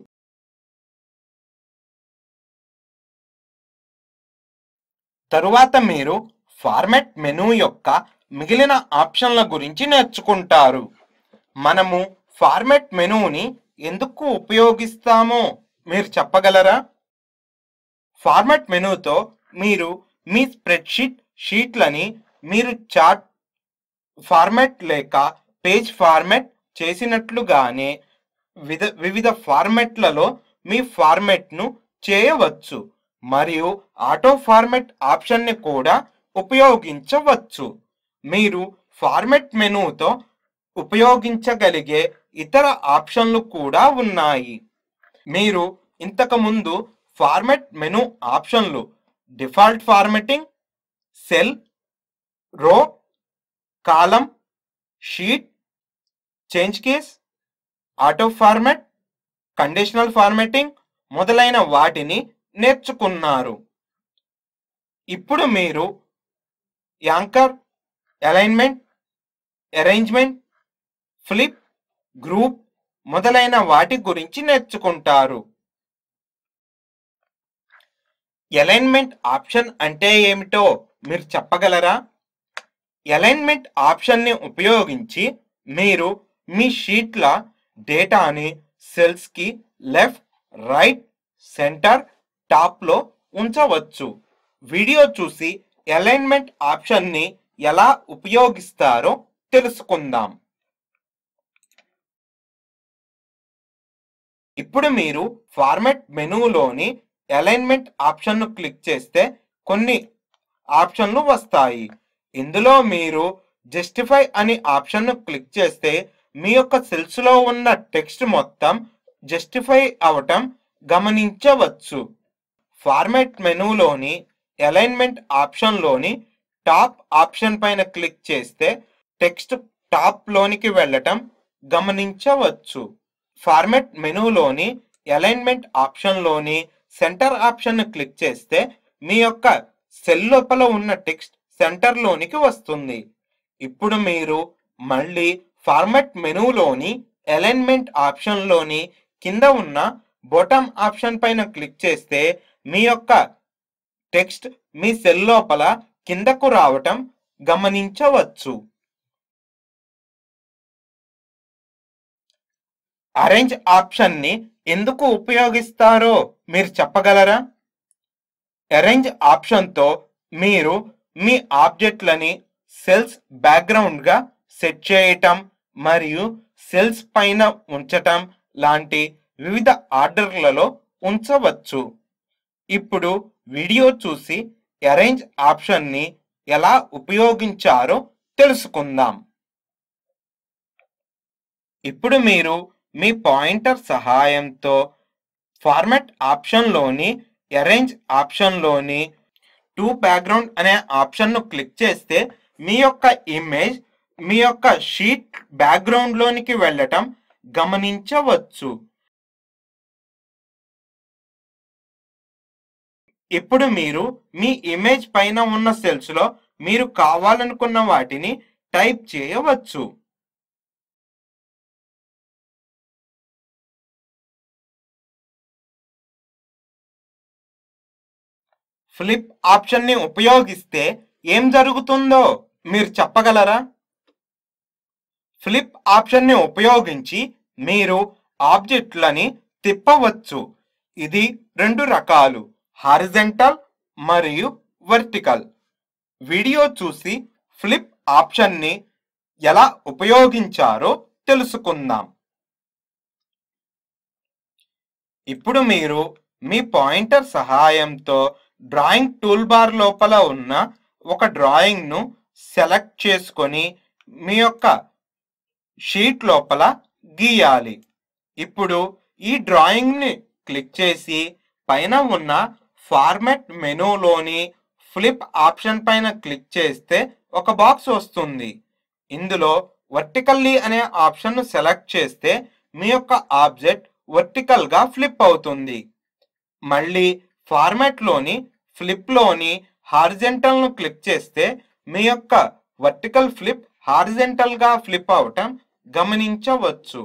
తరువాత మీరు ఫార్మాట్ మెనూ యొక్క మిగిలిన ఆప్షన్ల గురించి నేర్చుకుంటారు మనము ఫార్మాట్ మెనూని ఎందుకు ఉపయోగిస్తామో మీరు చెప్పగలరా ఫార్మాట్ మెనూతో మీరు మీ స్ప్రెడ్షీట్ షీట్లని మీరు చార్ట్ ఫార్మాట్ లేక పేజ్ ఫార్మాట్ చేసినట్లుగానే వివిధ వివిధ ఫార్మాట్లలో మీ ఫార్మాట్ను చేయవచ్చు మరియు ఆటో ఫార్మాట్ ఆప్షన్ని కూడా ఉపయోగించవచ్చు మీరు ఫార్మాట్ మెనూతో ఉపయోగించగలిగే ఇతర ఆప్షన్లు కూడా ఉన్నాయి మీరు ఇంతకుముందు ఫార్మాట్ మెనూ ఆప్షన్లు default formatting cell row column sheet change case auto format conditional formatting మొదలైన వాటిని నేర్చుకున్నారు ఇప్పుడు మీరు anchor alignment arrangement flip group మొదలైన వాటి గురించి నేర్చుకుంటారు అలైన్మెంట్ ఆప్షన్ అంటే ఏమిటో మీరు చెప్పగలరా అలైన్మెంట్ ఆప్షన్ని ఉపయోగించి మీరు మీ షీట్ల డేటాని సెల్స్కి లెఫ్ట్ రైట్ సెంటర్ టాప్లో ఉంచవచ్చు వీడియో చూసి అలైన్మెంట్ ఆప్షన్ని ఎలా ఉపయోగిస్తారో తెలుసుకుందాం ఇప్పుడు మీరు ఫార్మెట్ మెనూలోని అలైన్మెంట్ ఆప్షన్ను క్లిక్ చేస్తే కొన్ని ఆప్షన్లు వస్తాయి ఇందులో మీరు జస్టిఫై అనే ఆప్షన్ను క్లిక్ చేస్తే మీ యొక్క సెల్స్లో ఉన్న టెక్స్ట్ మొత్తం జస్టిఫై అవటం గమనించవచ్చు ఫార్మాట్ మెనూలోని అలైన్మెంట్ ఆప్షన్లోని టాప్ ఆప్షన్ పైన క్లిక్ చేస్తే టెక్స్ట్ టాప్ లోనికి వెళ్ళటం గమనించవచ్చు ఫార్మాట్ మెనూలోని అలైన్మెంట్ ఆప్షన్లోని సెంటర్ ఆప్షన్ను క్లిక్ చేస్తే మీ యొక్క సెల్ లోపల ఉన్న టెక్స్ట్ సెంటర్లోనికి వస్తుంది ఇప్పుడు మీరు మళ్ళీ ఫార్మాట్ మెనూలోని అలైన్మెంట్ ఆప్షన్లోని కింద ఉన్న బొటమ్ ఆప్షన్ పైన క్లిక్ చేస్తే మీ యొక్క టెక్స్ట్ మీ సెల్ లోపల కిందకు రావటం గమనించవచ్చు అరేంజ్ ఆప్షన్ని ఎందుకు ఉపయోగిస్తారో మీరు చెప్పగలరా అరేంజ్ ఆప్షన్తో మీరు మీ ఆబ్జెక్ట్లని సెల్స్ బ్యాక్గ్రౌండ్గా సెట్ చేయటం మరియు సెల్స్ పైన ఉంచటం లాంటి వివిధ ఆర్డర్లలో ఉంచవచ్చు ఇప్పుడు వీడియో చూసి అరేంజ్ ఆప్షన్ని ఎలా ఉపయోగించారో తెలుసుకుందాం ఇప్పుడు మీరు మీ పాయింటర్ సహాయంతో ఫార్మాట్ ఆప్షన్లోని అరేంజ్ ఆప్షన్లోని టు బ్యాక్గ్రౌండ్ అనే ఆప్షన్ను క్లిక్ చేస్తే మీ యొక్క ఇమేజ్ మీ యొక్క షీట్ బ్యాక్గ్రౌండ్లోనికి వెళ్ళటం గమనించవచ్చు ఇప్పుడు మీరు మీ ఇమేజ్ పైన ఉన్న సెల్స్లో మీరు కావాలనుకున్న వాటిని టైప్ చేయవచ్చు ఫ్లిప్ ఆప్షన్ని ఉపయోగిస్తే ఏం జరుగుతుందో మీరు చెప్పగలరా ఫ్లిప్ ఆప్షన్ని ఉపయోగించి మీరు ఆబ్జెక్ట్లని తిప్పవచ్చు ఇది రెండు రకాలు హారిజెంటల్ మరియు వర్టికల్ వీడియో చూసి ఫ్లిప్ ఆప్షన్ని ఎలా ఉపయోగించారో తెలుసుకుందాం ఇప్పుడు మీరు మీ పాయింటర్ సహాయంతో డ్రాయింగ్ టూల్ బార్ లోపల ఉన్న ఒక డ్రాయింగ్ను సెలెక్ట్ చేసుకొని మీ యొక్క షీట్ లోపల గీయాలి ఇప్పుడు ఈ డ్రాయింగ్ని క్లిక్ చేసి పైన ఉన్న ఫార్మాట్ మెనూలోని ఫ్లిప్ ఆప్షన్ పైన క్లిక్ చేస్తే ఒక బాక్స్ వస్తుంది ఇందులో వర్టికల్లీ అనే ఆప్షన్ను సెలెక్ట్ చేస్తే మీ యొక్క ఆబ్జెక్ట్ వర్టికల్గా ఫ్లిప్ అవుతుంది మళ్ళీ ఫార్మాట్లోని ఫ్లిప్లోని హారిజెంటల్ను క్లిక్ చేస్తే మీ యొక్క వర్టికల్ ఫ్లిప్ హారిజెంటల్గా ఫ్లిప్ అవటం గమనించవచ్చు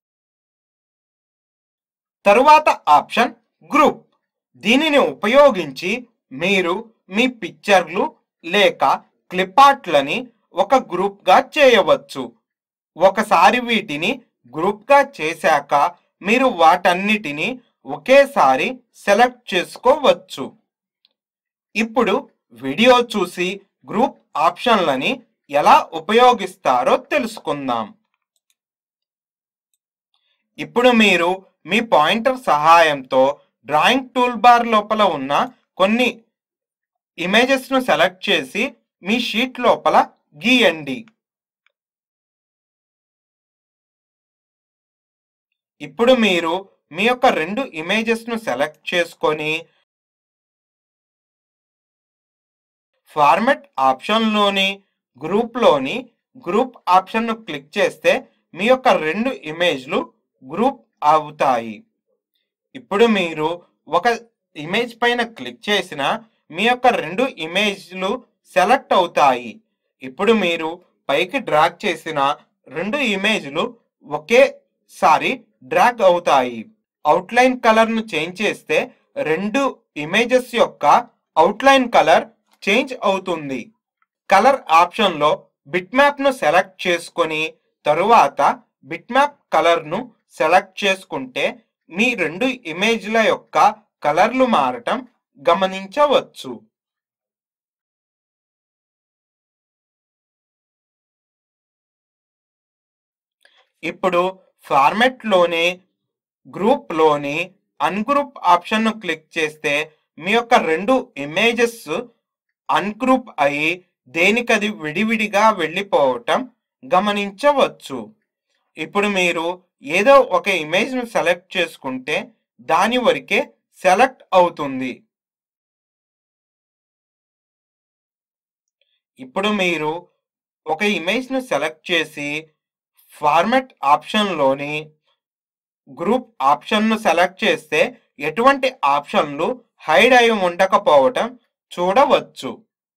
తరువాత ఆప్షన్ గ్రూప్ దీనిని ఉపయోగించి మీరు మీ పిక్చర్లు లేక క్లిపార్ట్లని ఒక గ్రూప్గా చేయవచ్చు ఒకసారి వీటిని గ్రూప్గా చేశాక మీరు వాటన్నిటిని ఒకేసారి సెలెక్ట్ చేసుకోవచ్చు ఇప్పుడు వీడియో చూసి గ్రూప్ ఆప్షన్లని ఎలా ఉపయోగిస్తారో తెలుసుకుందాం ఇప్పుడు మీరు మీ పాయింటర్ సహాయంతో డ్రాయింగ్ టూల్ బార్ లోపల ఉన్న కొన్ని ఇమేజెస్ను సెలెక్ట్ చేసి మీ షీట్ లోపల గీయండి ఇప్పుడు మీరు మీ యొక్క రెండు ఇమేజెస్ను సెలెక్ట్ చేసుకొని ఫార్మెట్ ఆప్షన్లోని గ్రూప్లోని గ్రూప్ ఆప్షన్ను క్లిక్ చేస్తే మీ యొక్క రెండు ఇమేజ్లు గ్రూప్ అవుతాయి ఇప్పుడు మీరు ఒక ఇమేజ్ పైన క్లిక్ చేసిన మీ యొక్క రెండు ఇమేజ్లు సెలెక్ట్ అవుతాయి ఇప్పుడు మీరు పైకి డ్రాగ్ చేసిన రెండు ఇమేజ్లు ఒకేసారి డ్రాగ్ అవుతాయి అవుట్లైన్ కలర్ను చేంజ్ చేస్తే రెండు ఇమేజెస్ యొక్క అవుట్లైన్ కలర్ చేంజ్ అవుతుంది కలర్ ఆప్షన్లో బిట్ మ్యాప్ను సెలెక్ట్ చేసుకొని తరువాత బిట్ మ్యాప్ కలర్ను సెలెక్ట్ చేసుకుంటే మీ రెండు ఇమేజ్ల యొక్క కలర్లు మారటం గమనించవచ్చు ఇప్పుడు ఫార్మెట్లోని గ్రూప్లోని అన్గ్రూప్ ఆప్షన్ను క్లిక్ చేస్తే మీ యొక్క రెండు ఇమేజెస్ అన్గ్రూప్ అయి దేనికది విడివిడిగా వెళ్ళిపోవటం గమనించవచ్చు ఇప్పుడు మీరు ఏదో ఒక ఇమేజ్ను సెలెక్ట్ చేసుకుంటే దాని వరకే సెలెక్ట్ అవుతుంది ఇప్పుడు మీరు ఒక ఇమేజ్ను సెలెక్ట్ చేసి ఫార్మెట్ ఆప్షన్లోని గ్రూప్ ఆప్షన్ను సెలెక్ట్ చేస్తే ఎటువంటి ఆప్షన్లు హైడ్ అయి ఉండకపోవటం చూడవచ్చు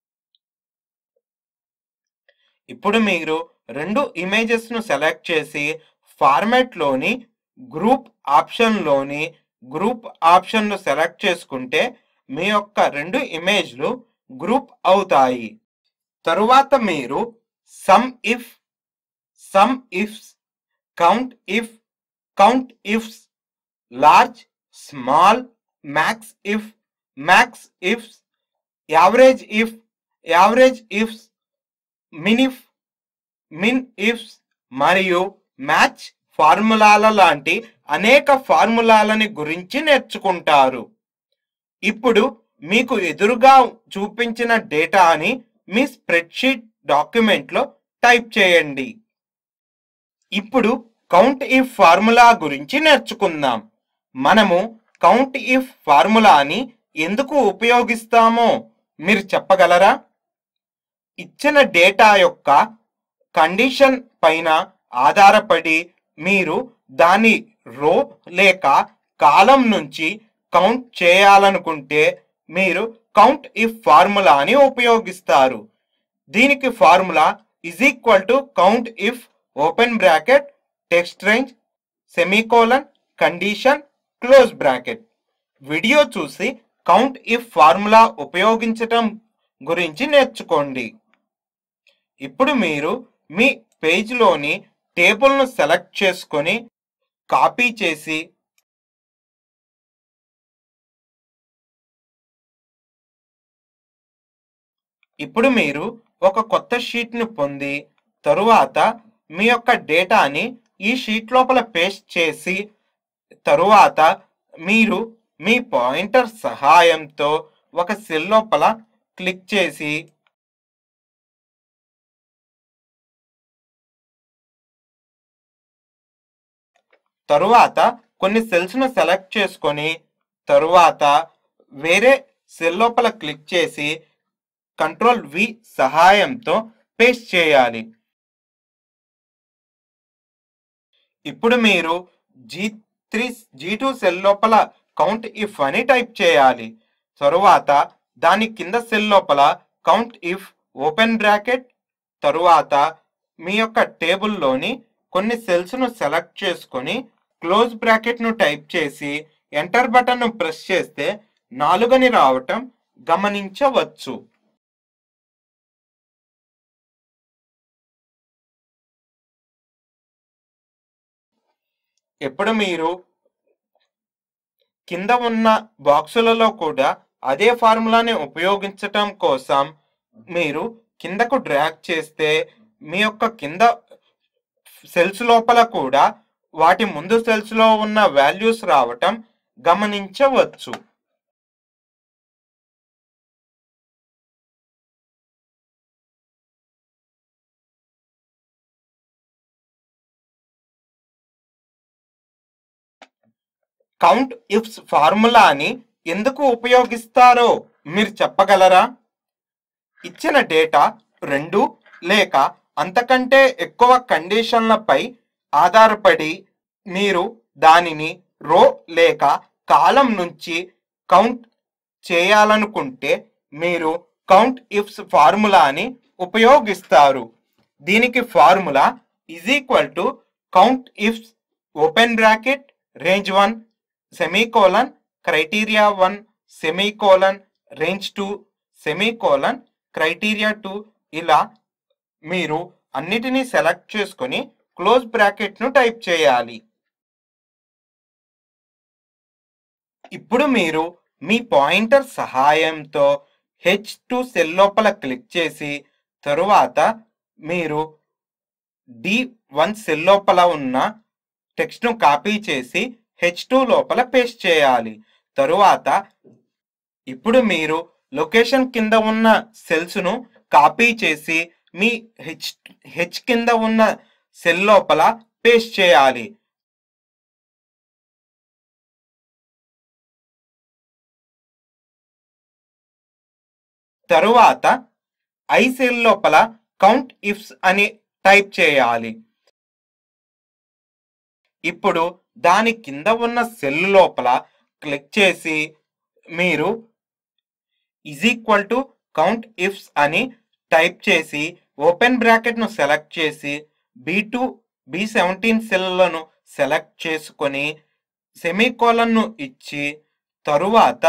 ఇప్పుడు మీరు రెండు ఇమేజెస్ను సెలెక్ట్ చేసి ఫార్మాట్లోని గ్రూప్ ఆప్షన్లోని గ్రూప్ ఆప్షన్ను సెలెక్ట్ చేసుకుంటే మీ యొక్క రెండు ఇమేజ్లు గ్రూప్ అవుతాయి తరువాత మీరు sum if sum ifs count if count ifs large small max if max ifs average if average ifs min if min ifs మరియు మ్యాచ్ ఫార్ములాల లాంటి అనేక ఫార్ములాలని గురించి నేర్చుకుంటారు ఇప్పుడు మీకు ఎదురుగా చూపించిన డేటాని మీ స్ప్రెడ్షీట్ డాక్యుమెంట్లో టైప్ చేయండి ఇప్పుడు కౌంట్ ఇఫ్ ఫార్ములా గురించి నేర్చుకుందాం మనము కౌంట్ ఇఫ్ ఫార్ములాని ఎందుకు ఉపయోగిస్తామో మీరు చెప్పగలరా ఇచ్చిన డేటా యొక్క కండిషన్ పైన ఆధారపడి మీరు దాని రో లేక కాలం నుంచి కౌంట్ చేయాలనుకుంటే మీరు కౌంట్ ఇఫ్ ఫార్ములాని ఉపయోగిస్తారు దీనికి formula is equal to count if open bracket text range semicolon condition close bracket video చూసి కౌంట్ ఇఫ్ ఫార్ములా ఉపయోగించటం గురించి నేర్చుకోండి ఇప్పుడు మీరు మీ పేజ్లోని టేబుల్ను సెలెక్ట్ చేసుకొని కాపీ చేసి ఇప్పుడు మీరు ఒక కొత్త షీట్ను పొంది తరువాత మీ యొక్క డేటాని ఈ షీట్ లోపల పేస్ట్ చేసి తరువాత మీరు మీ పాయింటర్ సహాయంతో ఒక సెల్ లోపల క్లిక్ చేసి తరువాత కొన్ని సెల్స్ను సెలెక్ట్ చేసుకొని తరువాత వేరే సెల్ లోపల క్లిక్ చేసి కంట్రోల్ వి సహాయంతో పేస్ట్ చేయాలి ఇప్పుడు మీరు G three G two cell లోపల కౌంట్ ఇఫ్ అని టైప్ చేయాలి తరువాత దాని కింద సెల్ లోపల కౌంట్ ఇఫ్ ఓపెన్ బ్రాకెట్ తరువాత మీ యొక్క టేబుల్లోని కొన్ని సెల్స్ను సెలెక్ట్ చేసుకొని క్లోజ్ బ్రాకెట్ను టైప్ చేసి ఎంటర్ బటన్ను ప్రెస్ చేస్తే నాలుగని రావటం గమనించవచ్చు ఎప్పుడు మీరు కింద ఉన్న బాక్సులలో కూడా అదే ఫార్ములాని ఉపయోగించటం కోసం మీరు కిందకు డ్రాగ్ చేస్తే మీ యొక్క కింద సెల్స్ లోపల కూడా వాటి ముందు సెల్స్ లో ఉన్న వాల్యూస్ రావటం గమనించవచ్చు కౌంట్ ఇఫ్స్ ఫార్ములాని ఎందుకు ఉపయోగిస్తారో మీరు చెప్పగలరా ఇచ్చిన డేటా రెండు లేక అంతకంటే ఎక్కువ కండిషన్లపై ఆధారపడి మీరు దానిని రో లేక కాలం నుంచి కౌంట్ చేయాలనుకుంటే మీరు కౌంట్ ఇఫ్స్ ఫార్ములాని ఉపయోగిస్తారు దీనికి formula is equal to count ifs open bracket range one semicolon criteria one semicolon range two semicolon criteria two ఇలా మీరు అన్నిటినీ సెలెక్ట్ చేసుకొని క్లోజ్ బ్రాకెట్ను టైప్ చేయాలి ఇప్పుడు మీరు మీ పాయింటర్ సహాయంతో హెచ్ టు సెల్ లోపల క్లిక్ చేసి తరువాత మీరు డి వన్ సెల్ లోపల ఉన్న టెక్స్ట్ను కాపీ చేసి హెచ్ టూ లోపల పేస్ట్ చేయాలి తరువాత ఇప్పుడు మీరు లొకేషన్ కింద ఉన్న సెల్స్ను కాపీ చేసి మీ హెచ్ హెచ్ కింద ఉన్న సెల్ లోపల పేస్ట్ చేయాలి తరువాత ఐ సెల్ లోపల కౌంట్ ఇఫ్స్ అని టైప్ చేయాలి ఇప్పుడు దాని కింద ఉన్న సెల్ లోపల క్లిక్ చేసి మీరు is equal to count ifs అని టైప్ చేసి ఓపెన్ బ్రాకెట్ను సెలెక్ట్ చేసి బి టూ బి సెవెంటీన్ సెల్లను సెలెక్ట్ చేసుకొని సెమీకోలన్ను ఇచ్చి తరువాత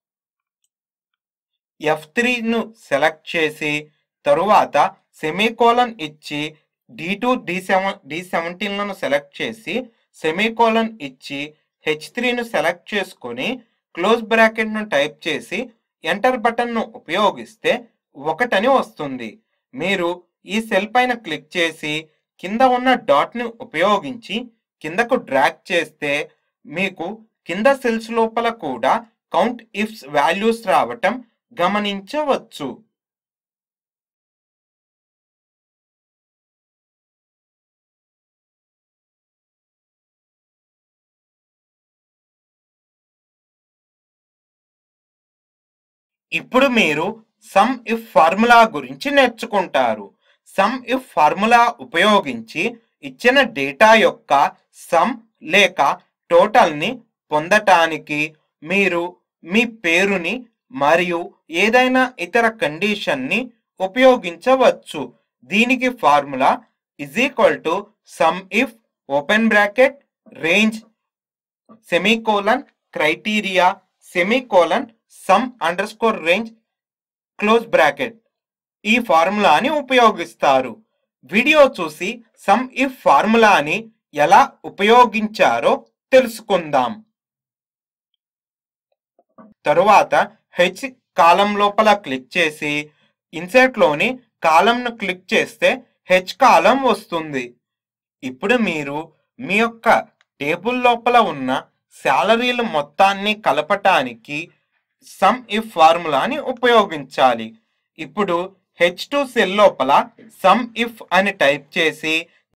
ఎఫ్ త్రీను సెలెక్ట్ చేసి తరువాత సెమీకోలన్ ఇచ్చి D two D seven D సెవెంటీన్లను సెలెక్ట్ చేసి సెమీకోలన్ ఇచ్చి హెచ్ త్రీను సెలెక్ట్ చేసుకొని క్లోజ్ బ్రాకెట్ను టైప్ చేసి ఎంటర్ బటన్ను ఉపయోగిస్తే ఒకటని వస్తుంది మీరు ఈ సెల్ పైన క్లిక్ చేసి కింద ఉన్న డాట్ని ఉపయోగించి కిందకు డ్రాగ్ చేస్తే మీకు కింద సెల్స్ లోపల కూడా కౌంట్ ఇఫ్స్ వాల్యూస్ రావటం గమనించవచ్చు ఇప్పుడు మీరు సమ్ ఇఫ్ ఫార్ములా గురించి నేర్చుకుంటారు సమ్ ఇఫ్ ఫార్ములా ఉపయోగించి ఇచ్చిన డేటా యొక్క సమ్ లేక టోటల్ని పొందటానికి మీరు మీ పేరుని మరియు ఏదైనా ఇతర కండిషన్ని ఉపయోగించవచ్చు దీనికి formula is equal to sum if open bracket range semicolon criteria semicolon sum under score range close bracket ఈ ఫార్ములాని ఉపయోగిస్తారు వీడియో చూసి సమ్ ఇఫ్ ఫార్ములాని ఎలా ఉపయోగించారో తెలుసుకుందాం తరువాత హెచ్ కాలం లోపల క్లిక్ చేసి ఇన్సర్ట్ లోని కాలంను క్లిక్ చేస్తే హెచ్ కాలం వస్తుంది ఇప్పుడు మీరు మీ యొక్క టేబుల్ లోపల ఉన్న శాలరీల మొత్తాన్ని కలపటానికి సమ్ ఇఫ్ ఫార్ములాని ఉపయోగించాలి ఇప్పుడు హెచ్ టూ సెల్ లోపల సమ్ ఇఫ్ అని టైప్ చేసి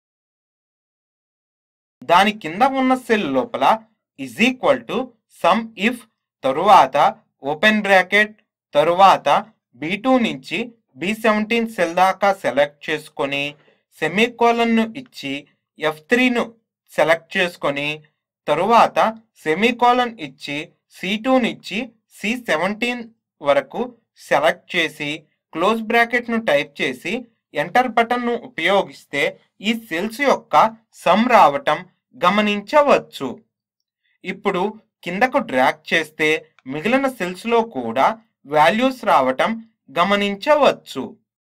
దాని కింద ఉన్న సెల్ లోపల is equal to sum if తరువాత ఓపెన్ బ్రాకెట్ తరువాత బి టూ నుంచి బి సెవెంటీన్ సెల్ దాకా సెలెక్ట్ చేసుకొని సెమీకోలన్ను ఇచ్చి ఎఫ్ త్రీను సెలెక్ట్ చేసుకొని తరువాత సెమీకోలన్ ఇచ్చి సి టూనిచ్చి సి సెవెంటీన్ వరకు సెలెక్ట్ చేసి క్లోజ్ బ్రాకెట్ను టైప్ చేసి ఎంటర్ బటన్ను ఉపయోగిస్తే ఈ సెల్స్ యొక్క సమ్ రావటం గమనించవచ్చు ఇప్పుడు కిందకు డ్రాగ్ చేస్తే మిగిలిన సెల్స్లో కూడా వాల్యూస్ రావటం గమనించవచ్చు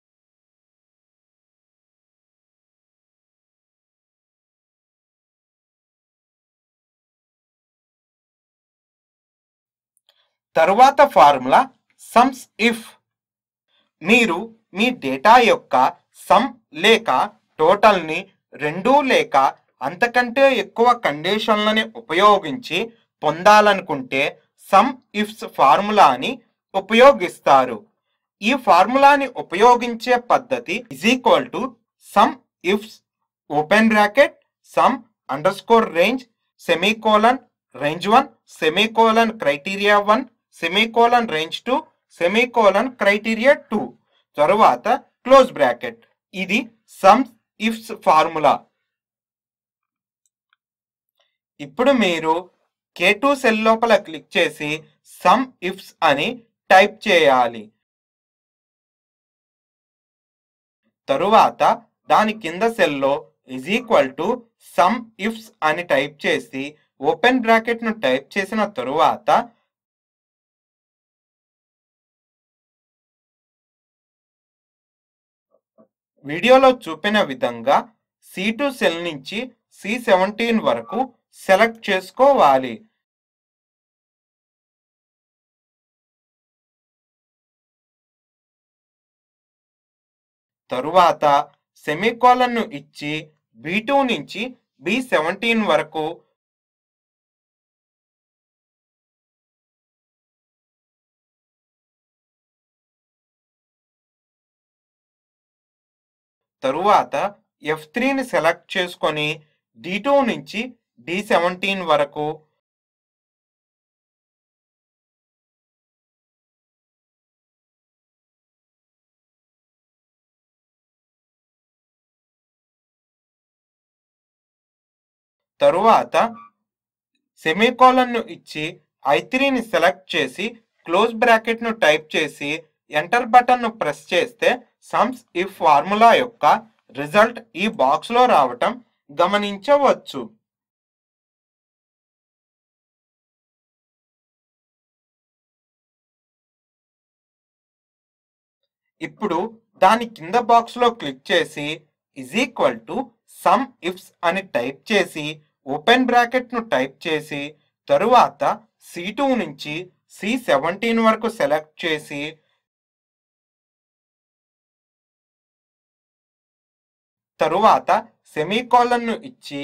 తరువాత ఫార్ములా సమ్స్ ఇఫ్ మీరు మీ డేటా యొక్క సమ్ లేక టోటల్ని రెండు లేక అంతకంటే ఎక్కువ కండిషన్లని ఉపయోగించి పొందాలనుకుంటే సమ్ ఇఫ్స్ ఫార్ములాని ఉపయోగిస్తారు ఈ ఫార్ములాని ఉపయోగించే పద్ధతి is equal to sum ifs open bracket sum under score range semicolon range one semicolon criteria one semicolon range two semicolon criteria two తరువాత క్లోజ్ బ్రాకెట్ ఇది సమ్ ఇఫ్స్ ఫార్ములా ఇప్పుడు మీరు కే టూ సెల్ లోపల click చేసి sum ifs అని type చేయాలి తరువాత దాని కింద సెల్లో is equal to sum ifs అని టైప్ చేసి ఓపెన్ బ్రాకెట్ ను టైప్ చేసిన తరువాత వీడియోలో చూపిన విధంగా సి టూ సెల్ నుంచి సి సెవెంటీన్ వరకు సెలెక్ట్ చేసుకోవాలి తరువాత సెమీకోలన్ను ఇచ్చి బి టూ నుంచి బి సెవెంటీన్ వరకు తరువాత ఎఫ్ త్రీని సెలెక్ట్ చేసుకొని డి టూ నుంచి డి సెవెంటీన్ వరకు తరువాత సెమీకోలన్ను ఇచ్చి ఐ త్రీని సెలెక్ట్ చేసి క్లోజ్ బ్రాకెట్ను టైప్ చేసి ఎంటర్ బటన్ను ప్రెస్ చేస్తే సమ్స్ ఈ ఫార్ములా యొక్క రిజల్ట్ ఈ బాక్స్లో రావటం గమనించవచ్చు ఇప్పుడు దాని కింద బాక్స్లో క్లిక్ చేసి is equal to sum ifs అని టైప్ చేసి ఓపెన్ బ్రాకెట్ను టైప్ చేసి తరువాత సి టూ నుంచి సి సెవెంటీన్ వరకు సెలెక్ట్ చేసి తరువాత సెమీకోలన్ను ఇచ్చి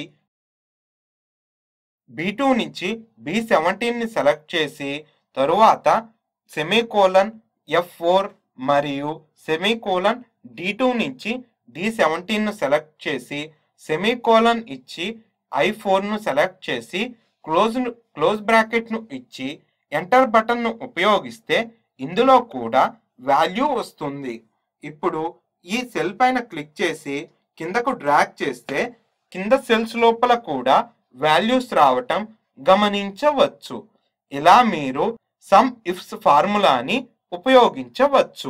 బి టూ నుంచి బి సెవెంటీన్ని సెలెక్ట్ చేసి తరువాత సెమీకోలన్ ఎఫ్ ఫోర్ మరియు సెమీకోలన్ డి టూ నుంచి డి సెవెంటీన్ను సెలెక్ట్ చేసి సెమీకోలన్ ఇచ్చి ఐ ఫోర్ను సెలెక్ట్ చేసి క్లోజ్ క్లోజ్ బ్రాకెట్ను ఇచ్చి ఎంటర్ బటన్ను ఉపయోగిస్తే ఇందులో కూడా వాల్యూ వస్తుంది ఇప్పుడు ఈ సెల్ పైన క్లిక్ చేసి కిందకు డ్రాగ్ చేస్తే కింద సెల్స్ లోపల కూడా వాల్యూస్ రావటం గమనించవచ్చు ఇలా మీరు సమ్ ఇఫ్స్ ఫార్ములాని ఉపయోగించవచ్చు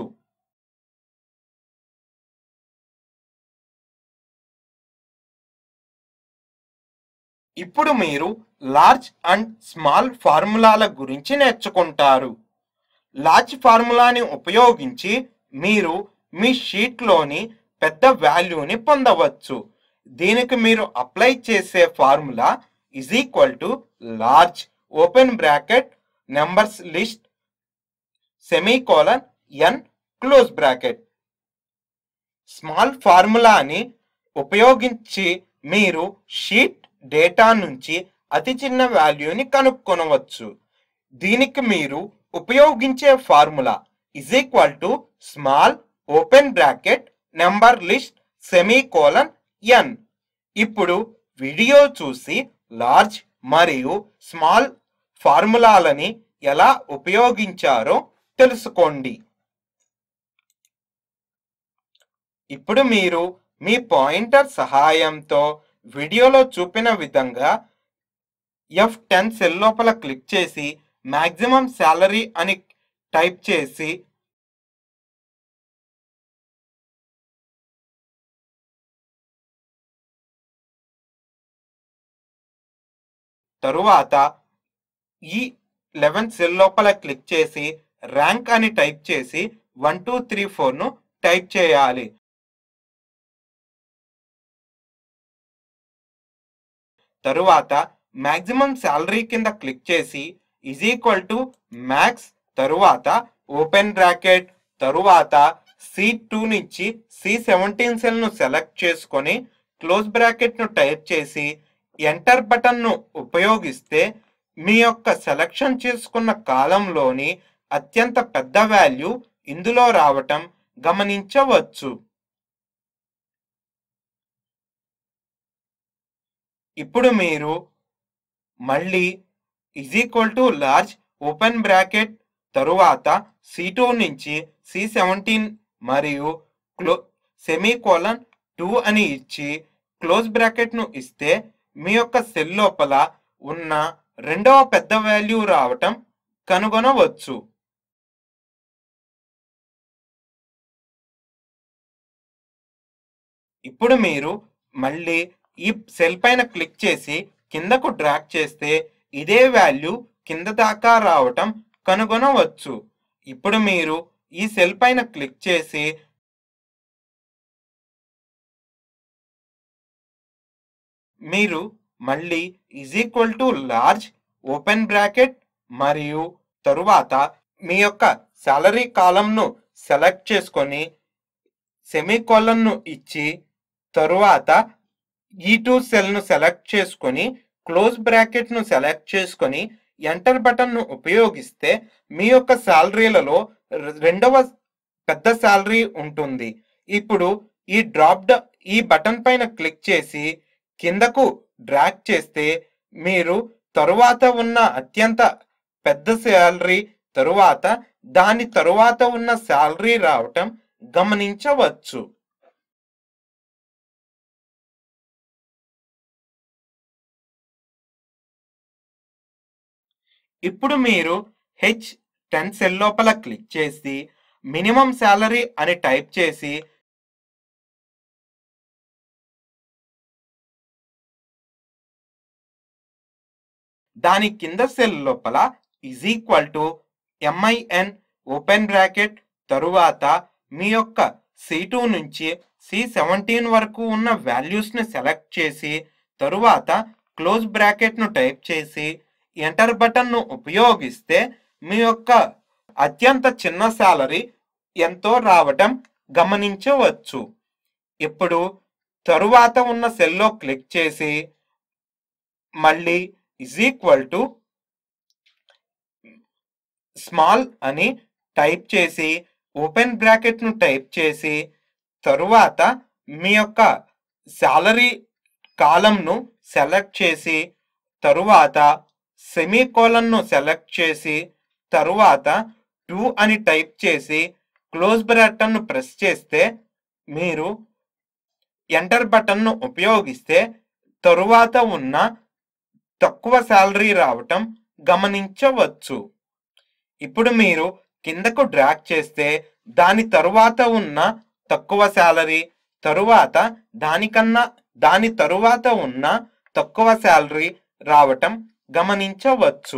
ఇప్పుడు మీరు లార్జ్ అండ్ స్మాల్ ఫార్ములాల గురించి నేర్చుకుంటారు లార్జ్ ఫార్ములాని ఉపయోగించి మీరు మీ షీట్లోని పెద్ద వాల్యూని పొందవచ్చు దీనికి మీరు అప్లై చేసే formula is equal to large open bracket numbers list semicolon N close bracket small ఫార్ములాని ఉపయోగించి మీరు షీట్ డేటా నుంచి అతి చిన్న వాల్యూని కనుక్కొనవచ్చు దీనికి మీరు ఉపయోగించే formula is equal to small open bracket number list semicolon N ఇప్పుడు వీడియో చూసి లార్జ్ మరియు స్మాల్ ఫార్ములాలని ఎలా ఉపయోగించారో తెలుసుకోండి ఇప్పుడు మీరు మీ పాయింటర్ సహాయంతో వీడియోలో చూపిన విధంగా ఎఫ్ టెన్ సెల్ లోపల క్లిక్ చేసి మ్యాక్సిమం శాలరీ అని టైప్ చేసి తరువాత ఈ లెవెన్ సెల్ లోపల క్లిక్ చేసి ర్యాంక్ అని టైప్ చేసి వన్ టూ త్రీ ఫోర్ను టైప్ చేయాలి తరువాత మ్యాక్సిమం శాలరీ కింద క్లిక్ చేసి ఈజ్ ఈక్వల్ టు మ్యాక్స్ తరువాత ఓపెన్ బ్రాకెట్ తరువాత సి టూ నుంచి సి సెవెంటీన్ సెల్ను సెలెక్ట్ చేసుకొని క్లోజ్ బ్రాకెట్ను టైప్ చేసి ఎంటర్ బటన్ను ఉపయోగిస్తే మీ యొక్క సెలెక్షన్ చేసుకున్న కాలంలోని అత్యంత పెద్ద వాల్యూ ఇందులో రావటం గమనించవచ్చు ఇప్పుడు మీరు మళ్ళీ is equal to large open bracket తరువాత సి టూ నుంచి సి సెవెంటీన్ మరియు క్లో సెమీకోలన్ టూ అని ఇచ్చి క్లోజ్ బ్రాకెట్ను ఇస్తే మీ యొక్క సెల్ లోపల ఉన్న రెండవ పెద్ద వాల్యూ రావటం కనుగొనవచ్చు ఇప్పుడు మీరు మళ్ళీ ఈ సెల్ పైన క్లిక్ చేసి కిందకు డ్రాగ్ చేస్తే ఇదే వాల్యూ కింద దాకా రావటం కనుగొనవచ్చు ఇప్పుడు మీరు ఈ సెల్ పైన క్లిక్ చేసి మీరు మళ్ళీ is equal to large open bracket మరియు తరువాత మీ యొక్క సాలరీ కాలంను సెలెక్ట్ చేసుకొని సెమీకోలన్ను ఇచ్చి తరువాత ఈ టూ సెల్ను సెలెక్ట్ చేసుకొని క్లోజ్ బ్రాకెట్ను సెలెక్ట్ చేసుకొని ఎంటర్ బటన్ను ఉపయోగిస్తే మీ యొక్క శాలరీలలో రె- రెండవ పెద్ద శాలరీ ఉంటుంది ఇప్పుడు ఈ డ్రాప్ డ ఈ బటన్ పైన క్లిక్ చేసి కిందకు డ్రాగ్ చేస్తే మీరు తరువాత ఉన్న అత్యంత పెద్ద శాలరీ తరువాత దాని తరువాత ఉన్న శాలరీ రావటం గమనించవచ్చు ఇప్పుడు మీరు హెచ్ టెన్ సెల్ లోపల క్లిక్ చేసి మినిమం శాలరీ అని టైప్ చేసి దాని కింద సెల్ లోపల is equal to MIN open bracket తరువాత మీ యొక్క సి టూ నుంచి సి సెవెంటీన్ వరకు ఉన్న వాల్యూస్ని సెలెక్ట్ చేసి తరువాత క్లోజ్ బ్రాకెట్ను టైప్ చేసి ఎంటర్ బటన్ను ఉపయోగిస్తే మీ యొక్క అత్యంత చిన్న శాలరీ ఎంతో రావటం గమనించవచ్చు ఇప్పుడు తరువాత ఉన్న సెల్లో క్లిక్ చేసి మళ్ళీ ఇజ్ ఈక్వల్ టు స్మాల్ అని టైప్ చేసి ఓపెన్ బ్రాకెట్ను టైప్ చేసి తరువాత మీ యొక్క శాలరీ కాలంను సెలెక్ట్ చేసి తరువాత సెమీకోలన్ను సెలెక్ట్ చేసి తరువాత టూ అని టైప్ చేసి క్లోజ్ బటన్ను ప్రెస్ చేస్తే మీరు ఎంటర్ బటన్ను ఉపయోగిస్తే తరువాత ఉన్న తక్కువ శాలరీ రావటం గమనించవచ్చు ఇప్పుడు మీరు కిందకు డ్రాగ్ చేస్తే దాని తరువాత ఉన్న తక్కువ శాలరీ తరువాత దానికన్నా దాని తరువాత ఉన్న తక్కువ శాలరీ రావటం గమనించవచ్చు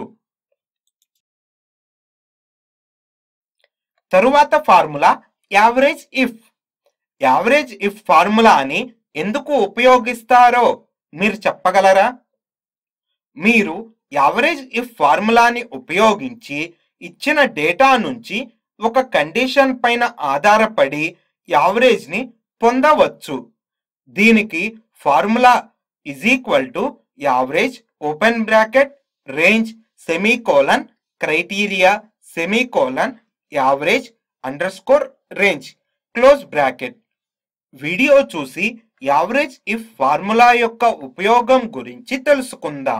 తరువాత formula average if average if ఫార్ములాని ఎందుకు ఉపయోగిస్తారో మీరు చెప్పగలరా మీరు యావరేజ్ ఇఫ్ ఫార్ములాని ఉపయోగించి ఇచ్చిన డేటా నుంచి ఒక కండిషన్ పైన ఆధారపడి యావరేజ్ని పొందవచ్చు దీనికి formula is equal to average open bracket range semicolon criteria semicolon average under score range close bracket video చూసి యావరేజ్ ఇఫ్ ఫార్ములా యొక్క ఉపయోగం గురించి తెలుసుకుందాం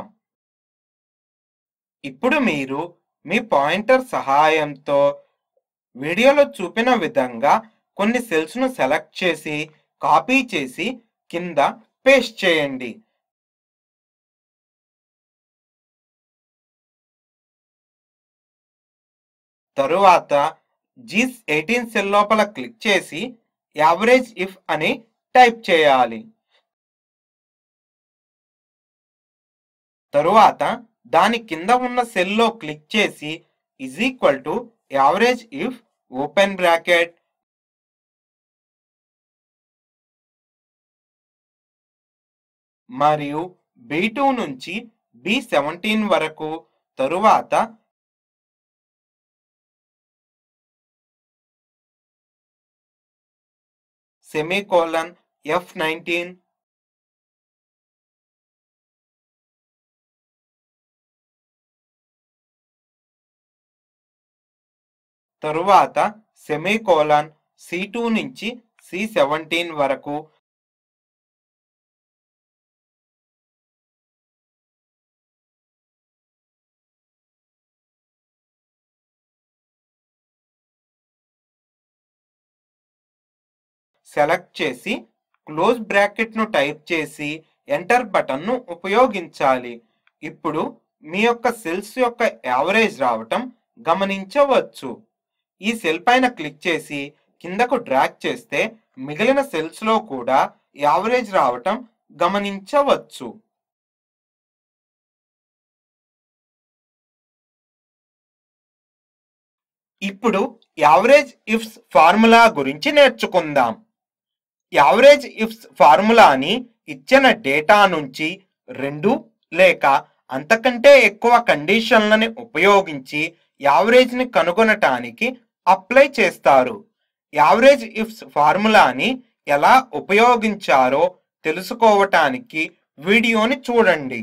ఇప్పుడు మీరు మీ పాయింటర్ సహాయంతో వీడియోలో చూపిన విధంగా కొన్ని సెల్స్ను సెలెక్ట్ చేసి కాపీ చేసి కింద పేస్ట్ చేయండి తరువాత జీస్ ఎయిటీన్ సెల్ లోపల క్లిక్ చేసి యావరేజ్ ఇఫ్ అని టైప్ చేయాలి తరువాత దాని కింద ఉన్న సెల్లో క్లిక్ చేసి is equal to average if open bracket మరియు బి టూ నుంచి బి సెవెంటీన్ వరకు తరువాత సెమీకోలన్ ఎఫ్ నైన్టీన్ తరువాత సెమీకోలన్ సి టూ నుంచి సి సెవెంటీన్ వరకు సెలెక్ట్ చేసి క్లోజ్ బ్రాకెట్ను టైప్ చేసి ఎంటర్ బటన్ను ఉపయోగించాలి ఇప్పుడు మీ యొక్క సెల్స్ యొక్క యావరేజ్ రావటం గమనించవచ్చు ఈ సెల్ పైన క్లిక్ చేసి కిందకు డ్రాగ్ చేస్తే మిగిలిన సెల్స్ లో కూడా యావరేజ్ రావటం గమనించవచ్చు ఇప్పుడు యావరేజ్ ఇఫ్స్ ఫార్ములా గురించి నేర్చుకుందాం యావరేజ్ ఇఫ్స్ ఫార్ములాని ఇచ్చిన డేటా నుంచి రెండు లేక అంతకంటే ఎక్కువ కండిషన్లని ఉపయోగించి యావరేజ్ని కనుగొనటానికి అప్లై చేస్తారు యావరేజ్ ఇఫ్స్ ఫార్ములాని ఎలా ఉపయోగించారో తెలుసుకోవటానికి వీడియోని చూడండి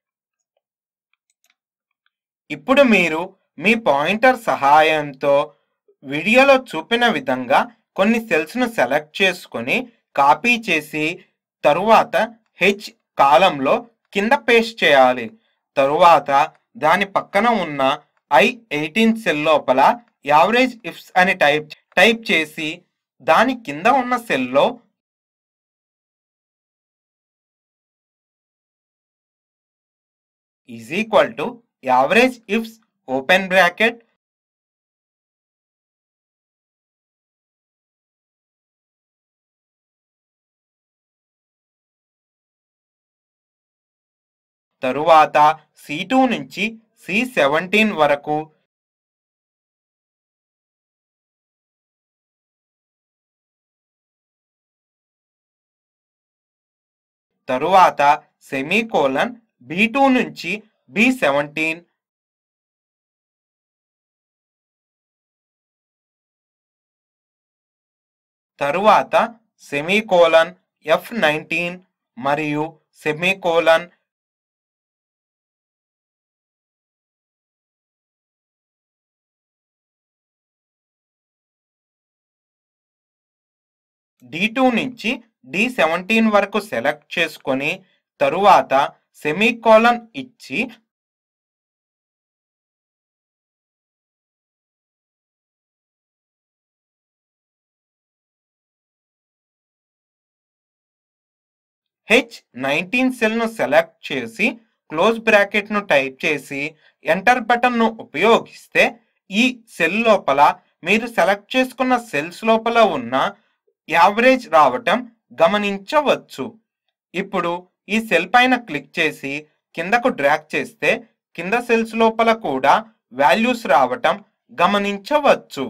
ఇప్పుడు మీరు మీ పాయింటర్ సహాయంతో వీడియోలో చూపిన విధంగా కొన్ని సెల్స్ను సెలెక్ట్ చేసుకొని కాపీ చేసి తరువాత హెచ్ కాలంలో కింద పేస్ట్ చేయాలి తరువాత దాని పక్కన ఉన్న ఐ ఎయిటీన్ సెల్ లోపల యావరేజ్ ఇఫ్స్ అని టైప్ టైప్ చేసి దాని కింద ఉన్న సెల్లో is equal to average ifs open bracket తరువాత సి టూ నుంచి సి సెవెంటీన్ వరకు తరువాత సెమీకోలన్ బి టూ నుంచి బి సెవెంటీన్ తరువాత సెమీకోలన్ ఎఫ్ నైన్టీన్ మరియు సెమీకోలన్ డి టూ నుంచి డి సెవెంటీన్ వరకు సెలెక్ట్ చేసుకొని తరువాత సెమీకోలన్ ఇచ్చి హెచ్ నైన్టీన్ సెల్ను సెలెక్ట్ చేసి క్లోజ్ బ్రాకెట్ను టైప్ చేసి ఎంటర్ బటన్ను ఉపయోగిస్తే ఈ సెల్ లోపల మీరు సెలెక్ట్ చేసుకున్న సెల్స్ లోపల ఉన్న యావరేజ్ రావటం గమనించవచ్చు ఇప్పుడు ఈ సెల్ పైన క్లిక్ చేసి కిందకు డ్రాగ్ చేస్తే కింద సెల్స్ లోపల కూడా వాల్యూస్ రావటం గమనించవచ్చు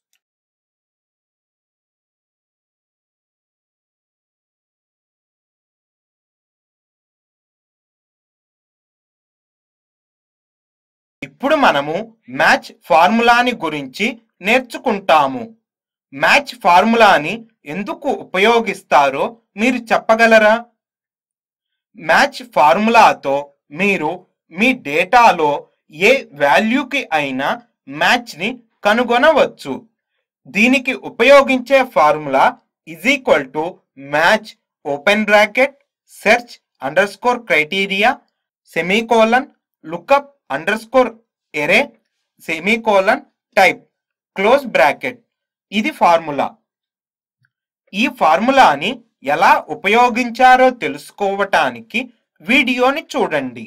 ఇప్పుడు మనము మ్యాచ్ ఫార్ములాని గురించి నేర్చుకుంటాము మ్యాచ్ ఫార్ములాని ఎందుకు ఉపయోగిస్తారో మీరు చెప్పగలరా మ్యాచ్ ఫార్ములాతో మీరు మీ డేటాలో ఏ వాల్యూకి అయినా మ్యాచ్ని కనుగొనవచ్చు దీనికి ఉపయోగించే formula is equal to match open bracket search under score criteria semicolon lookup under score array semicolon type close bracket ఇది ఫార్ములా ఈ ఫార్ములాని ఎలా ఉపయోగించారో తెలుసుకోవటానికి వీడియోని చూడండి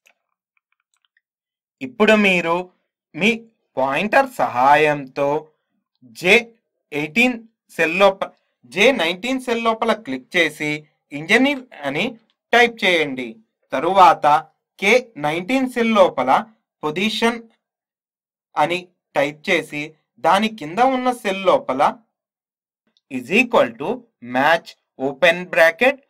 ఇప్పుడు మీరు మీ పాయింటర్ సహాయంతో జే ఎయిటీన్ సెల్ లోపల జే నైన్టీన్ సెల్ లోపల క్లిక్ చేసి ఇంజనీర్ అని టైప్ చేయండి తరువాత కే నైన్టీన్ సెల్ లోపల పొజిషన్ అని టైప్ చేసి దాని కింద ఉన్న సెల్ లోపల is equal to match open bracket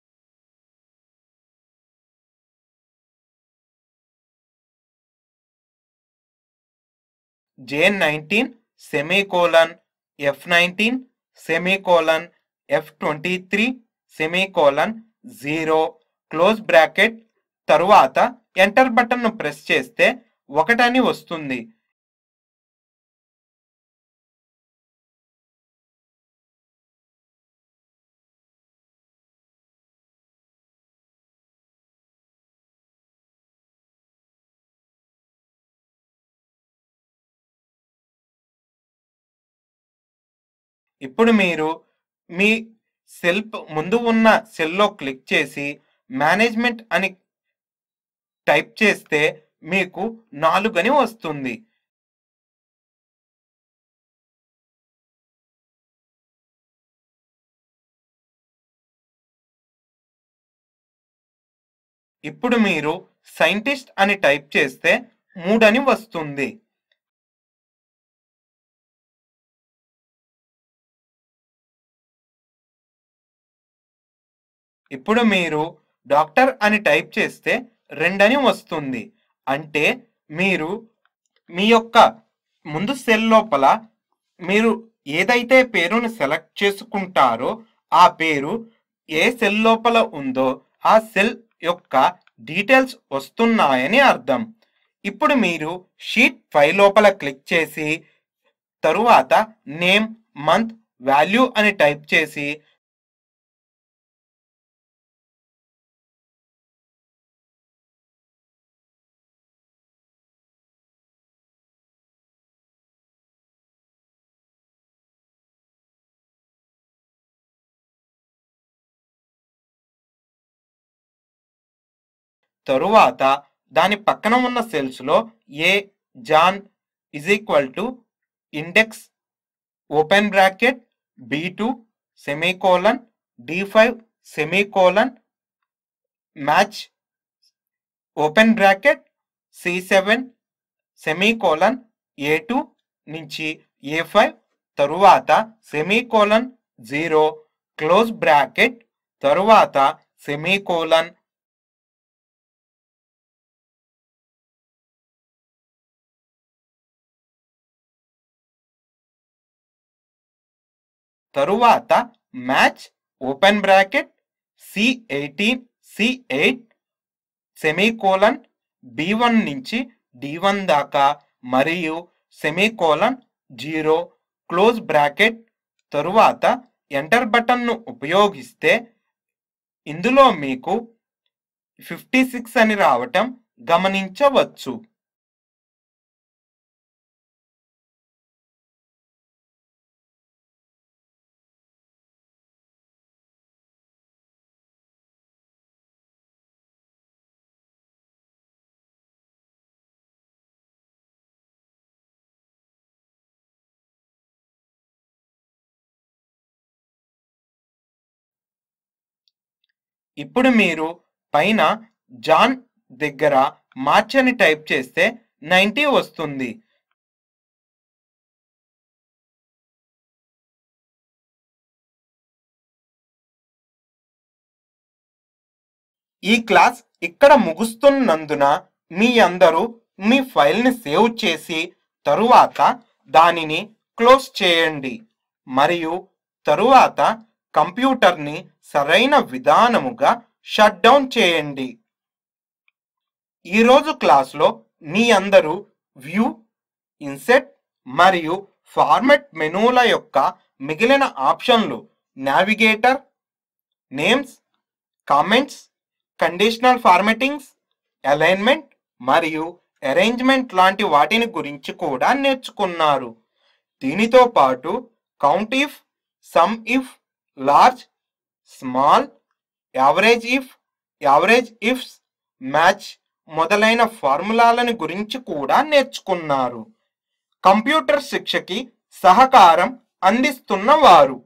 J nineteen semicolon F nineteen semicolon F twenty three semicolon zero close bracket తరువాత ఎంటర్ బటన్ను ప్రెస్ చేస్తే ఒకటని వస్తుంది ఇప్పుడు మీరు మీ సెల్ ముందు ఉన్న సెల్లో క్లిక్ చేసి మేనేజ్మెంట్ అని టైప్ చేస్తే మీకు నాలుగని వస్తుంది ఇప్పుడు మీరు సైంటిస్ట్ అని టైప్ చేస్తే మూడని వస్తుంది ఇప్పుడు మీరు డాక్టర్ అని టైప్ చేస్తే రెండని వస్తుంది అంటే మీరు మీ యొక్క ముందు సెల్ లోపల మీరు ఏదైతే పేరును సెలెక్ట్ చేసుకుంటారో ఆ పేరు ఏ సెల్ లోపల ఉందో ఆ సెల్ యొక్క డీటెయిల్స్ వస్తున్నాయని అర్థం ఇప్పుడు మీరు షీట్ ఫైవ్ లోపల క్లిక్ చేసి తరువాత నేమ్ మంత్ వాల్యూ అని టైప్ చేసి తరువాత దాని పక్కన ఉన్న సెల్స్లో A Jan is equal to index open bracket B two semicolon D five semicolon match open bracket C seven semicolon A two నుంచి ఏ ఫైవ్ తరువాత సెమీకోలన్ జీరో క్లోజ్ బ్రాకెట్ తరువాత సెమీకోలన్ తరువాత match open bracket C eighteen C eight semicolon B one నుంచి D one దాకా మరియు semicolon zero close bracket తరువాత enter బటన్ను ఉపయోగిస్తే ఇందులో మీకు ఫిఫ్టీ సిక్స్ అని రావటం గమనించవచ్చు ఇప్పుడు మీరు పైన జాన్ దగ్గర మార్చ్ అని టైప్ చేస్తే నైంటీ వస్తుంది ఈ క్లాస్ ఇక్కడ ముగుస్తున్నందున మీ అందరూ మీ ఫైల్ని సేవ్ చేసి తరువాత దానిని క్లోజ్ చేయండి మరియు తరువాత కంప్యూటర్ని సరైన విధానముగా షట్ డౌన్ చేయండి ఈరోజు క్లాస్లో మీ అందరూ వ్యూ ఇన్సెట్ మరియు ఫార్మెట్ మెనూల యొక్క మిగిలిన ఆప్షన్లు navigator names comments conditional formattings alignment మరియు అరేంజ్మెంట్ లాంటి వాటిని గురించి కూడా నేర్చుకున్నారు దీనితో పాటు count if sum if large small average if average ifs match మొదలైన ఫార్ములాలను గురించి కూడా నేర్చుకున్నారు కంప్యూటర్ శిక్షకి సహకారం అందిస్తున్న వారు